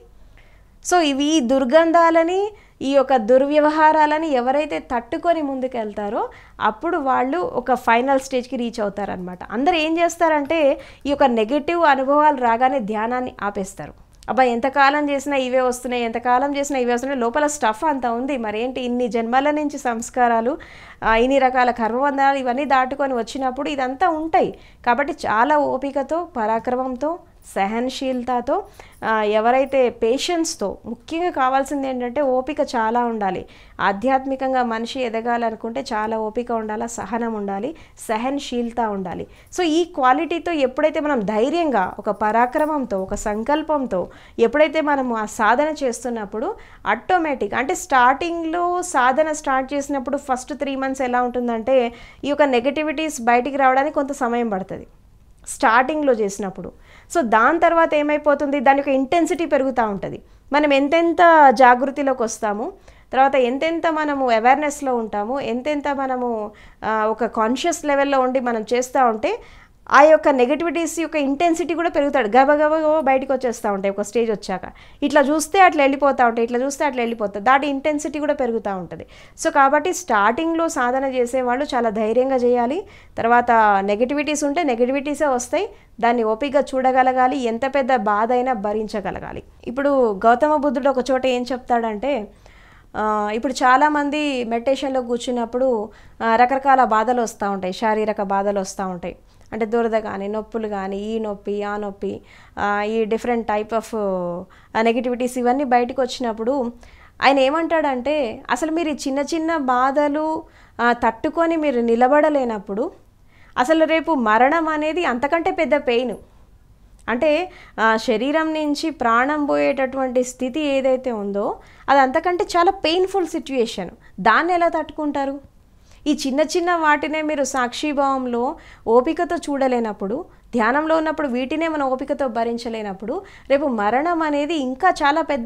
సో ఇవి ఈ దుర్గంధాలని ఈ యొక్క దుర్వ్యవహారాలని ఎవరైతే తట్టుకొని ముందుకెళ్తారో అప్పుడు వాళ్ళు ఒక ఫైనల్ స్టేజ్కి రీచ్ అవుతారనమాట అందరు ఏం చేస్తారంటే ఈ యొక్క నెగిటివ్ అనుభవాలు రాగానే ధ్యానాన్ని ఆపేస్తారు అబ్బా ఎంతకాలం చేసినా ఇవే వస్తున్నాయి ఎంతకాలం చేసినా ఇవే వస్తున్నాయి లోపల స్టఫ్ అంత ఉంది మరేంటి ఇన్ని జన్మల నుంచి సంస్కారాలు ఆ, ఇన్ని రకాల కర్మబంధాలు ఇవన్నీ దాటుకొని వచ్చినప్పుడు ఇదంతా ఉంటాయి కాబట్టి చాలా ఓపికతో పరాక్రమంతో సహనశీలతతో ఆ, ఎవరైతే పేషెన్స్తో ముఖ్యంగా కావాల్సింది ఏంటంటే ఓపిక చాలా ఉండాలి ఆధ్యాత్మికంగా మనిషి ఎదగాలనుకుంటే చాలా ఓపిక ఉండాలి సహనం ఉండాలి సహనశీలత ఉండాలి సో ఈ క్వాలిటీతో ఎప్పుడైతే మనం ధైర్యంగా ఒక పరాక్రమంతో ఒక సంకల్పంతో ఎప్పుడైతే మనం ఆ సాధన చేస్తున్నప్పుడు ఆటోమేటిక్ అంటే స్టార్టింగ్లో సాధన స్టార్ట్ చేసినప్పుడు ఫస్ట్ త్రీ మంత్స్ ఎలా ఉంటుందంటే ఈ యొక్క నెగటివిటీస్ బయటికి రావడానికి కొంత సమయం పడుతుంది స్టార్టింగ్లో చేసినప్పుడు సో దాని తర్వాత ఏమైపోతుంది దాని యొక్క ఇంటెన్సిటీ పెరుగుతూ ఉంటుంది మనం ఎంతెంత జాగృతిలోకి వస్తాము తర్వాత ఎంతెంత మనము అవేర్నెస్లో ఉంటాము ఎంతెంత మనము ఆ, ఒక కాన్షియస్ లెవెల్లో ఉండి మనం చేస్తూ ఉంటే ఆ యొక్క నెగటివిటీస్ యొక్క ఇంటెన్సిటీ కూడా పెరుగుతాడు గబ గబ గబ బయటకు వచ్చేస్తూ ఉంటాయి ఒక స్టేజ్ వచ్చాక ఇట్లా చూస్తే అట్లా వెళ్ళిపోతూ ఉంటాయి ఇట్లా చూస్తే అట్లా వెళ్ళిపోతుంది దాటి ఇంటెన్సిటీ కూడా పెరుగుతూ ఉంటుంది సో కాబట్టి స్టార్టింగ్లో సాధన చేసేవాళ్ళు చాలా ధైర్యంగా చేయాలి తర్వాత నెగటివిటీస్ ఉంటే నెగటివిటీసే వస్తాయి దాన్ని ఓపికగా చూడగలగాలి ఎంత పెద్ద బాధ అయినా భరించగలగాలి ఇప్పుడు గౌతమ బుద్ధుడు ఒక చోట ఏం చెప్తాడంటే ఆ, ఇప్పుడు చాలామంది మెడిటేషన్లో కూర్చున్నప్పుడు ఆ, రకరకాల బాధలు వస్తూ ఉంటాయి శారీరక బాధలు వస్తూ ఉంటాయి అంటే దురద కానీ నొప్పులు కానీ ఈ నొప్పి ఆ నొప్పి ఆ, ఈ డిఫరెంట్ టైప్ ఆఫ్ నెగిటివిటీస్ ఇవన్నీ బయటకు వచ్చినప్పుడు ఆయన ఏమంటాడంటే అసలు మీరు ఈ చిన్న చిన్న బాధలు ఆ, తట్టుకొని మీరు నిలబడలేనప్పుడు అసలు రేపు మరణం అనేది అంతకంటే పెద్ద పెయిన్ అంటే ఆ, శరీరం నుంచి ప్రాణం పోయేటటువంటి స్థితి ఏదైతే ఉందో అది అంతకంటే చాలా పెయిన్ఫుల్ సిచ్యుయేషన్ దాన్ని ఎలా తట్టుకుంటారు ఈ చిన్న చిన్న వాటినే మీరు సాక్షిభావంలో ఓపికతో చూడలేనప్పుడు ధ్యానంలో ఉన్నప్పుడు వీటినే మనం ఓపికతో భరించలేనప్పుడు రేపు మరణం అనేది ఇంకా చాలా పెద్ద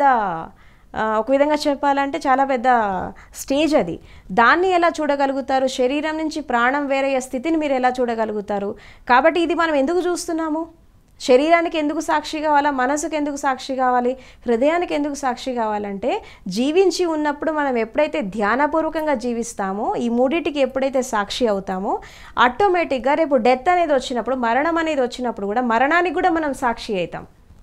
ఆ, ఒక విధంగా చెప్పాలంటే చాలా పెద్ద స్టేజ్ అది దాన్ని ఎలా చూడగలుగుతారు శరీరం నుంచి ప్రాణం వేరయ్యే స్థితిని మీరు ఎలా చూడగలుగుతారు కాబట్టి ఇది మనం ఎందుకు చూస్తున్నాము శరీరానికి ఎందుకు సాక్షి కావాలా మనసుకు ఎందుకు సాక్షి కావాలి హృదయానికి ఎందుకు సాక్షి కావాలంటే జీవించి ఉన్నప్పుడు మనం ఎప్పుడైతే ధ్యానపూర్వకంగా జీవిస్తామో ఈ మూడింటికి ఎప్పుడైతే సాక్షి అవుతామో ఆటోమేటిక్గా రేపు డెత్ అనేది వచ్చినప్పుడు మరణం అనేది వచ్చినప్పుడు కూడా మరణానికి కూడా మనం సాక్షి అవుతాం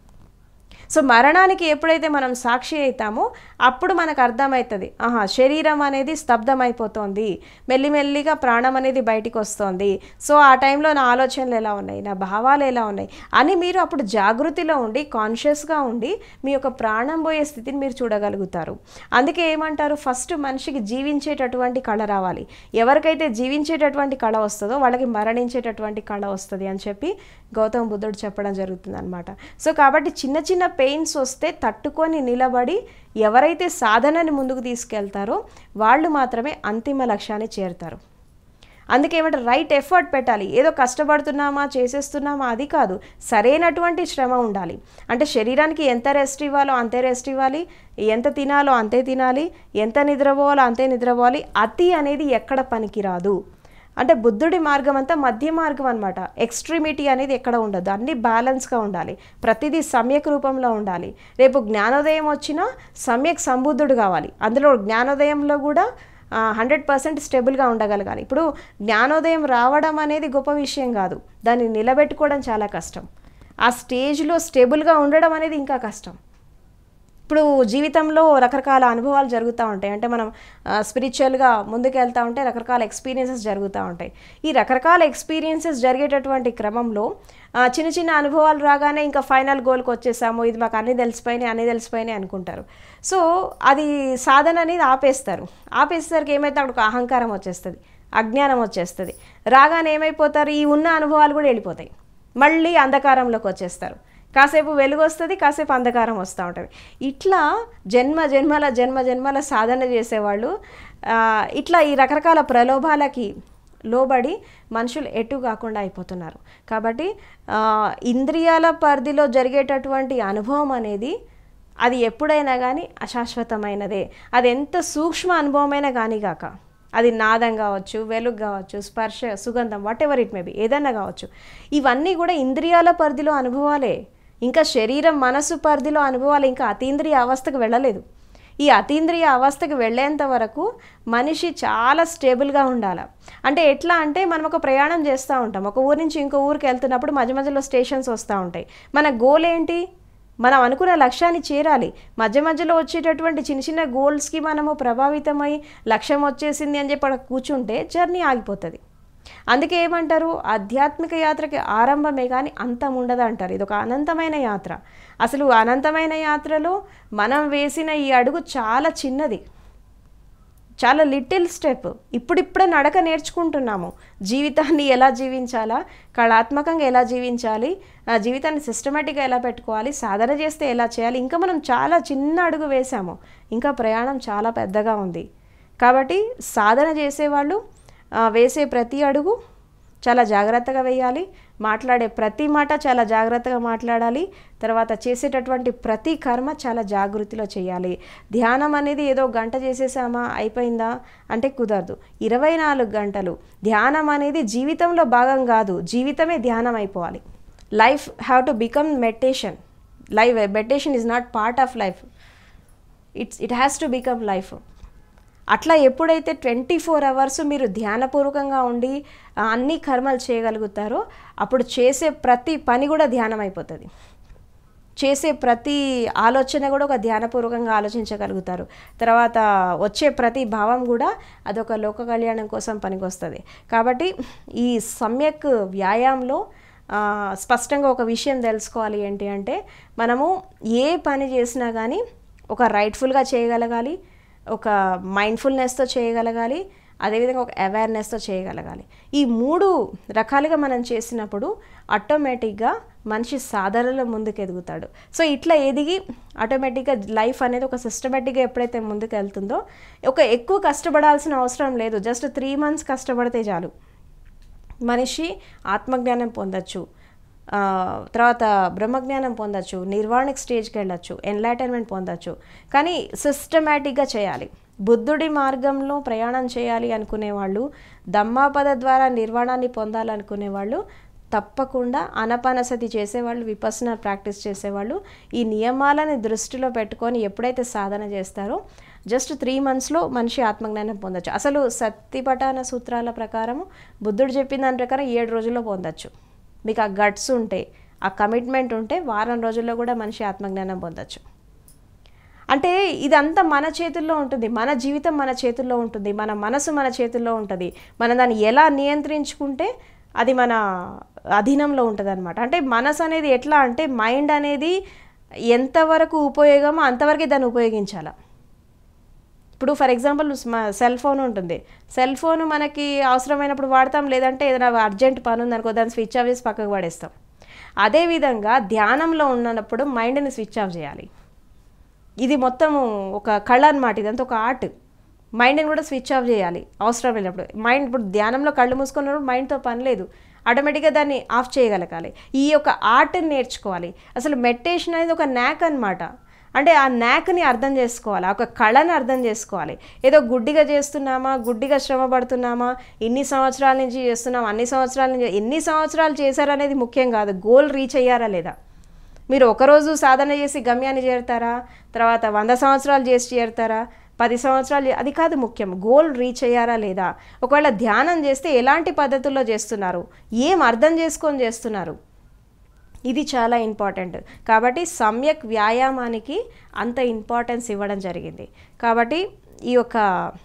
సో మరణానికి ఎప్పుడైతే మనం సాక్షి అవుతామో అప్పుడు మనకు అర్థమవుతుంది ఆహా శరీరం అనేది స్తబ్దమైపోతుంది మెల్లిమెల్లిగా ప్రాణం అనేది బయటికి వస్తుంది సో ఆ టైంలో నా ఆలోచనలు ఎలా ఉన్నాయి నా భావాలు ఎలా ఉన్నాయి అని మీరు అప్పుడు జాగృతిలో ఉండి కాన్షియస్గా ఉండి మీ యొక్క ప్రాణం పోయే స్థితిని మీరు చూడగలుగుతారు అందుకే ఏమంటారు ఫస్ట్ మనిషికి జీవించేటటువంటి కళ రావాలి ఎవరికైతే జీవించేటటువంటి కళ వస్తుందో వాళ్ళకి మరణించేటటువంటి కళ వస్తుంది అని చెప్పి గౌతమ బుద్ధుడు చెప్పడం జరుగుతుంది అనమాట సో కాబట్టి చిన్న చిన్న పెయిన్స్ వస్తే తట్టుకొని నిలబడి ఎవరైతే సాధనని ముందుకు తీసుకెళ్తారో వాళ్ళు మాత్రమే అంతిమ లక్ష్యాన్ని చేరుతారు అందుకే ఏమంటారు రైట్ ఎఫర్ట్ పెట్టాలి ఏదో కష్టపడుతున్నామా చేసేస్తున్నామా అది కాదు సరైనటువంటి శ్రమ ఉండాలి అంటే శరీరానికి ఎంత రెస్ట్ ఇవ్వాలో అంతే రెస్ట్ ఇవ్వాలి ఎంత తినాలో అంతే తినాలి ఎంత నిద్రపోవాలో అంతే నిద్రపోవాలి అతి అనేది ఎక్కడ పనికిరాదు అంటే బుద్ధుడి మార్గం అంతా మధ్య మార్గం అనమాట ఎక్స్ట్రీమిటీ అనేది ఎక్కడ ఉండదు అన్నీ బ్యాలెన్స్గా ఉండాలి ప్రతిదీ సమ్యక్ రూపంలో ఉండాలి రేపు జ్ఞానోదయం వచ్చినా సమ్యక్ సంబుద్ధుడు కావాలి అందులో జ్ఞానోదయంలో కూడా హండ్రెడ్ పర్సెంట్ స్టేబుల్గా ఉండగలగాలి ఇప్పుడు జ్ఞానోదయం రావడం అనేది గొప్ప విషయం కాదు దాన్ని నిలబెట్టుకోవడం చాలా కష్టం ఆ స్టేజ్లో స్టేబుల్గా ఉండడం అనేది ఇంకా కష్టం ఇప్పుడు ఇప్పుడు జీవితంలో రకరకాల అనుభవాలు జరుగుతూ ఉంటాయి అంటే మనం స్పిరిచువల్గా ముందుకు వెళ్తూ ఉంటే రకరకాల ఎక్స్పీరియన్సెస్ జరుగుతూ ఉంటాయి ఈ రకరకాల ఎక్స్పీరియన్సెస్ జరిగేటటువంటి క్రమంలో ఆ, చిన్న చిన్న అనుభవాలు రాగానే ఇంకా ఫైనల్ గోల్కి వచ్చేసాము ఇది మాకు అన్నీ తెలిసిపోయినాయి అన్నీ తెలిసిపోయినాయి అనుకుంటారు సో అది సాధన అనేది ఆపేస్తారు ఆపేసేసరికి ఏమైతే అక్కడ ఒక అహంకారం వచ్చేస్తుంది అజ్ఞానం వచ్చేస్తుంది రాగానే ఏమైపోతారు ఈ ఉన్న అనుభవాలు కూడా వెళ్ళిపోతాయి మళ్ళీ అంధకారంలోకి వచ్చేస్తారు కాసేపు వెలుగు వస్తుంది కాసేపు అంధకారం వస్తూ ఉంటుంది ఇట్లా జన్మ జన్మల జన్మ జన్మల సాధన చేసేవాళ్ళు ఆ, ఇట్లా ఈ రకరకాల ప్రలోభాలకి లోబడి మనుషులు ఎటు కాకుండా అయిపోతున్నారు కాబట్టి ఆ, ఇంద్రియాల పరిధిలో జరిగేటటువంటి అనుభవం అనేది అది ఎప్పుడైనా కానీ అశాశ్వతమైనదే అది ఎంత సూక్ష్మ అనుభవమైనా కానీ కాక అది నాదం కావచ్చు వెలుగు కావచ్చు స్పర్శ సుగంధం whatever it may be ఏదన్నా కావచ్చు ఇవన్నీ కూడా ఇంద్రియాల పరిధిలో అనుభవాలే ఇంకా శరీరం మనసు పరిధిలో అనుభవాలు ఇంకా అతీంద్రియ అవస్థకు వెళ్ళలేదు ఈ అతీంద్రియ అవస్థకు వెళ్ళేంత వరకు మనిషి చాలా స్టేబుల్గా ఉండాలి అంటే ఎట్లా అంటే మనం ఒక ప్రయాణం చేస్తూ ఉంటాం ఒక ఊరి నుంచి ఇంకో ఊరికి వెళ్తున్నప్పుడు మధ్య మధ్యలో స్టేషన్స్ వస్తూ ఉంటాయి మన గోల్ ఏంటి మనం అనుకున్న లక్ష్యాన్ని చేరాలి మధ్య మధ్యలో వచ్చేటటువంటి చిన్న చిన్న గోల్స్కి మనము ప్రభావితమై లక్ష్యం వచ్చేసింది అని చెప్పి అక్కడ కూర్చుంటే జర్నీ ఆగిపోతుంది అందుకే ఏమంటారు ఆధ్యాత్మిక యాత్రకి ఆరంభమే కానీ అంతం ఉండదు అంటారు ఇది ఒక అనంతమైన యాత్ర అసలు అనంతమైన యాత్రలో మనం వేసిన ఈ అడుగు చాలా చిన్నది చాలా లిటిల్ స్టెప్ ఇప్పుడిప్పుడే నడక నేర్చుకుంటున్నాము జీవితాన్ని ఎలా జీవించాలా కళాత్మకంగా ఎలా జీవించాలి ఆ జీవితాన్ని సిస్టమేటిక్గా ఎలా పెట్టుకోవాలి సాధన చేస్తే ఎలా చేయాలి ఇంకా మనం చాలా చిన్న అడుగు వేసాము ఇంకా ప్రయాణం చాలా పెద్దగా ఉంది కాబట్టి సాధన చేసేవాళ్ళు ఆ, వేసే ప్రతి అడుగు చాలా జాగ్రత్తగా వేయాలి మాట్లాడే ప్రతి మాట చాలా జాగ్రత్తగా మాట్లాడాలి తర్వాత చేసేటటువంటి ప్రతి కర్మ చాలా జాగృతిలో చేయాలి ధ్యానం అనేది ఏదో గంట చేసేసామా అయిపోయిందా అంటే కుదరదు ఇరవై నాలుగు గంటలు ధ్యానం అనేది జీవితంలో భాగం కాదు జీవితమే ధ్యానం అయిపోవాలి life have to become meditation life meditation is not part of life it's it has to become life అట్లా ఎప్పుడైతే ట్వంటీ ఫోర్ అవర్స్ మీరు ధ్యానపూర్వకంగా ఉండి ఆ, అన్ని కర్మలు చేయగలుగుతారో అప్పుడు చేసే ప్రతి పని కూడా ధ్యానం అయిపోతుంది చేసే ప్రతి ఆలోచన కూడా ఒక ధ్యానపూర్వకంగా ఆలోచించగలుగుతారు తర్వాత వచ్చే ప్రతి భావం కూడా అదొక లోక కళ్యాణం కోసం పనికొస్తుంది కాబట్టి ఈ సమ్యక్ వ్యాయామంలో ఆ, స్పష్టంగా ఒక విషయం తెలుసుకోవాలి ఏంటి అంటే మనము ఏ పని చేసినా కానీ ఒక రైట్ఫుల్గా చేయగలగాలి ఒక మైండ్ఫుల్నెస్తో చేయగలగాలి అదేవిధంగా ఒక అవేర్నెస్తో చేయగలగాలి ఈ మూడు రకాలుగా మనం చేసినప్పుడు ఆటోమేటిక్గా మనిషి సాధనలో ముందుకు ఎదుగుతాడు సో ఇట్లా ఎదిగి ఆటోమేటిక్గా లైఫ్ అనేది ఒక సిస్టమేటిక్గా ఎప్పుడైతే ముందుకు వెళ్తుందో ఒక ఎక్కువ కష్టపడాల్సిన అవసరం లేదు జస్ట్ త్రీ మంత్స్ కష్టపడితే చాలు మనిషి ఆత్మజ్ఞానం పొందొచ్చు ఆ, తర్వాత బ్రహ్మజ్ఞానం పొందొచ్చు నిర్వాణిక్ స్టేజ్కి వెళ్ళొచ్చు ఎన్లైటన్మెంట్ పొందొచ్చు కానీ సిస్టమేటిక్గా చేయాలి బుద్ధుడి మార్గంలో ప్రయాణం చేయాలి అనుకునే వాళ్ళు దమ్మాపద ద్వారా నిర్వాణాన్ని పొందాలనుకునే వాళ్ళు తప్పకుండా అనపనసతి చేసేవాళ్ళు విపసన ప్రాక్టీస్ చేసేవాళ్ళు ఈ నియమాలని దృష్టిలో పెట్టుకొని ఎప్పుడైతే సాధన చేస్తారో జస్ట్ త్రీ మంత్స్లో మనిషి ఆత్మజ్ఞానం పొందొచ్చు అసలు సత్తిపటాన సూత్రాల ప్రకారం బుద్ధుడు చెప్పిన దాని ప్రకారం ఏడు రోజుల్లో పొందొచ్చు మీకు ఆ గట్స్ ఉంటే ఆ కమిట్మెంట్ ఉంటే వారం రోజుల్లో కూడా మనిషి ఆత్మజ్ఞానం పొందొచ్చు అంటే ఇదంతా మన చేతుల్లో ఉంటుంది మన జీవితం మన చేతుల్లో ఉంటుంది మన మనసు మన చేతుల్లో ఉంటుంది మనం దాన్ని ఎలా నియంత్రించుకుంటే అది మన అధీనంలో ఉంటుంది అనమాట అంటే మనసు అనేది ఎట్లా అంటే మైండ్ అనేది ఎంతవరకు ఉపయోగమో అంతవరకే దాన్ని ఉపయోగించాలి ఇప్పుడు ఫర్ ఎగ్జాంపుల్ సెల్ ఫోన్ ఉంటుంది సెల్ ఫోన్ మనకి అవసరమైనప్పుడు వాడతాం లేదంటే ఏదైనా అర్జెంట్ పని ఉందనుకో దాన్ని స్విచ్ ఆఫ్ చేసి పక్కకు పడేస్తాం అదేవిధంగా ధ్యానంలో ఉన్నప్పుడు మైండ్ని స్విచ్ ఆఫ్ చేయాలి ఇది మొత్తము ఒక కళ అనమాట ఇదంతా ఒక ఆర్ట్ మైండ్ని కూడా స్విచ్ ఆఫ్ చేయాలి అవసరం లేనప్పుడు మైండ్ ఇప్పుడు ధ్యానంలో కళ్ళు మూసుకున్నప్పుడు మైండ్తో పని లేదు ఆటోమేటిక్గా దాన్ని ఆఫ్ చేయగలగాలి ఈ యొక్క ఆర్ట్ని నేర్చుకోవాలి అసలు మెడిటేషన్ అనేది ఒక న్యాక్ అనమాట అంటే ఆ న్యాక్ని అర్థం చేసుకోవాలి ఆ ఒక కళని అర్థం చేసుకోవాలి ఏదో గుడ్డిగా చేస్తున్నామా గుడ్డిగా శ్రమ పడుతున్నామా ఇన్ని సంవత్సరాల నుంచి చేస్తున్నాం అన్ని సంవత్సరాల నుంచి ఎన్ని సంవత్సరాలు చేశారనేది ముఖ్యం కాదు గోల్ రీచ్ అయ్యారా లేదా మీరు ఒకరోజు సాధన చేసి గమ్యాన్ని చేరుతారా తర్వాత వంద సంవత్సరాలు చేసి చేరుతారా పది సంవత్సరాలు చే- అది కాదు ముఖ్యం గోల్ రీచ్ అయ్యారా లేదా ఒకవేళ ధ్యానం చేస్తే ఎలాంటి పద్ధతుల్లో చేస్తున్నారు ఏం అర్థం చేసుకొని చేస్తున్నారు ఇది చాలా ఇంపార్టెంట్ కాబట్టి సమ్యక్ వ్యాయామానికి అంత ఇంపార్టెన్స్ ఇవ్వడం జరిగింది కాబట్టి ఈ యొక్క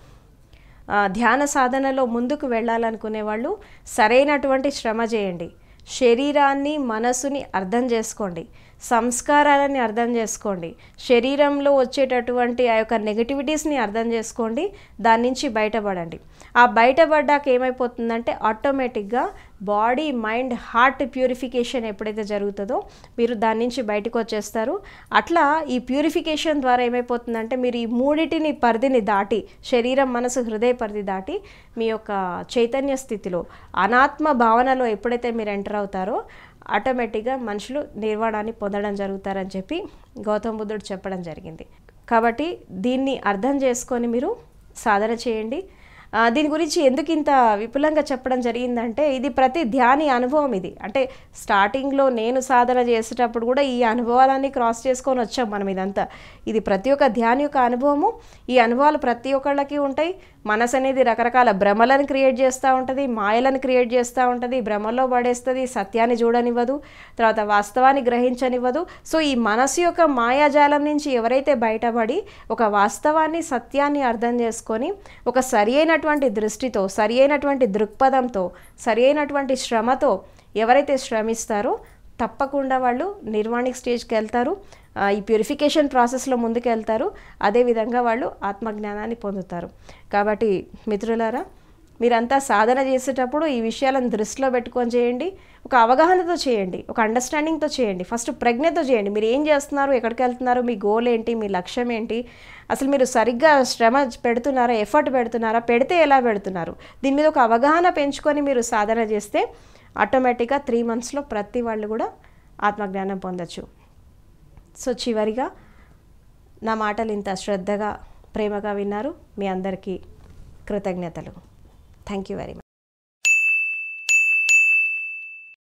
ఆ, ధ్యాన సాధనలో ముందుకు వెళ్ళాలనుకునే వాళ్ళు సరైనటువంటి శ్రమ చేయండి శరీరాన్ని మనసుని అర్థం చేసుకోండి సంస్కారాలని అర్థం చేసుకోండి శరీరంలో వచ్చేటటువంటి ఆ యొక్క నెగటివిటీస్ని అర్థం చేసుకోండి దాని నుంచి బయటపడండి ఆ బయటపడ్డాక ఏమైపోతుందంటే ఆటోమేటిక్గా బాడీ మైండ్ హార్ట్ ప్యూరిఫికేషన్ ఎప్పుడైతే జరుగుతుందో మీరు దాని నుంచి బయటకు వచ్చేస్తారు అట్లా ఈ ప్యూరిఫికేషన్ ద్వారా ఏమైపోతుందంటే మీరు ఈ మూడిటిని పరిధిని దాటి శరీరం మనసు హృదయ పరిధి దాటి మీ యొక్క చైతన్య స్థితిలో అనాత్మ భావనలో ఎప్పుడైతే మీరు ఎంటర్ అవుతారో ఆటోమేటిక్గా మనుషులు నిర్వాణాన్ని పొందడం జరుగుతారని చెప్పి గౌతమ బుద్ధుడు చెప్పడం జరిగింది కాబట్టి దీన్ని అర్థం చేసుకొని మీరు సాధన చేయండి ఆ, దీని గురించి ఎందుకు ఇంత విపులంగా చెప్పడం జరిగిందంటే ఇది ప్రతి ధ్యాని అనుభవం ఇది అంటే స్టార్టింగ్లో నేను సాధన చేసేటప్పుడు కూడా ఈ అనుభవాలన్నీ క్రాస్ చేసుకొని వచ్చాం మనం ఇదంతా ఇది ప్రతి ఒక్క ధ్యాని యొక్క అనుభవము ఈ అనుభవాలు ప్రతి ఒక్కళ్ళకి ఉంటాయి మనసు అనేది రకరకాల భ్రమలను క్రియేట్ చేస్తూ ఉంటుంది మాయలను క్రియేట్ చేస్తూ ఉంటుంది భ్రమల్లో పడేస్తుంది సత్యాన్ని చూడనివ్వదు తర్వాత వాస్తవాన్ని గ్రహించనివ్వదు సో ఈ మనసు యొక్క మాయాజాలం నుంచి ఎవరైతే బయటపడి ఒక వాస్తవాన్ని సత్యాన్ని అర్థం చేసుకొని ఒక సరి అయినటువంటి దృష్టితో సరి అయినటువంటి దృక్పథంతో సరి అయినటువంటి శ్రమతో ఎవరైతే శ్రమిస్తారో తప్పకుండా వాళ్ళు నిర్వాణిక్ స్టేజ్కి వెళ్తారు ఆ, ఈ ప్యూరిఫికేషన్ ప్రాసెస్లో ముందుకు వెళ్తారు అదేవిధంగా వాళ్ళు ఆత్మజ్ఞానాన్ని పొందుతారు కాబట్టి మిత్రులారా మీరంతా సాధన చేసేటప్పుడు ఈ విషయాలను దృష్టిలో పెట్టుకొని చేయండి ఒక అవగాహనతో చేయండి ఒక అండర్స్టాండింగ్తో చేయండి ఫస్ట్ ప్రజ్ఞతో చేయండి మీరు ఏం చేస్తున్నారు ఎక్కడికి వెళ్తున్నారు మీ గోల్ ఏంటి మీ లక్ష్యం ఏంటి అసలు మీరు సరిగ్గా శ్రమ పెడుతున్నారా ఎఫర్ట్ పెడుతున్నారా పెడితే ఎలా పెడుతున్నారు దీని మీద ఒక అవగాహన పెంచుకొని మీరు సాధన చేస్తే ఆటోమేటిక్గా త్రీ మంత్స్లో ప్రతి వాళ్ళు కూడా ఆత్మజ్ఞానం పొందొచ్చు సో చివరిగా నా మాటలు ఇంత శ్రద్ధగా ప్రేమగా విన్నారు మీ అందరికీ కృతజ్ఞతలు థ్యాంక్ యూ వెరీ మచ్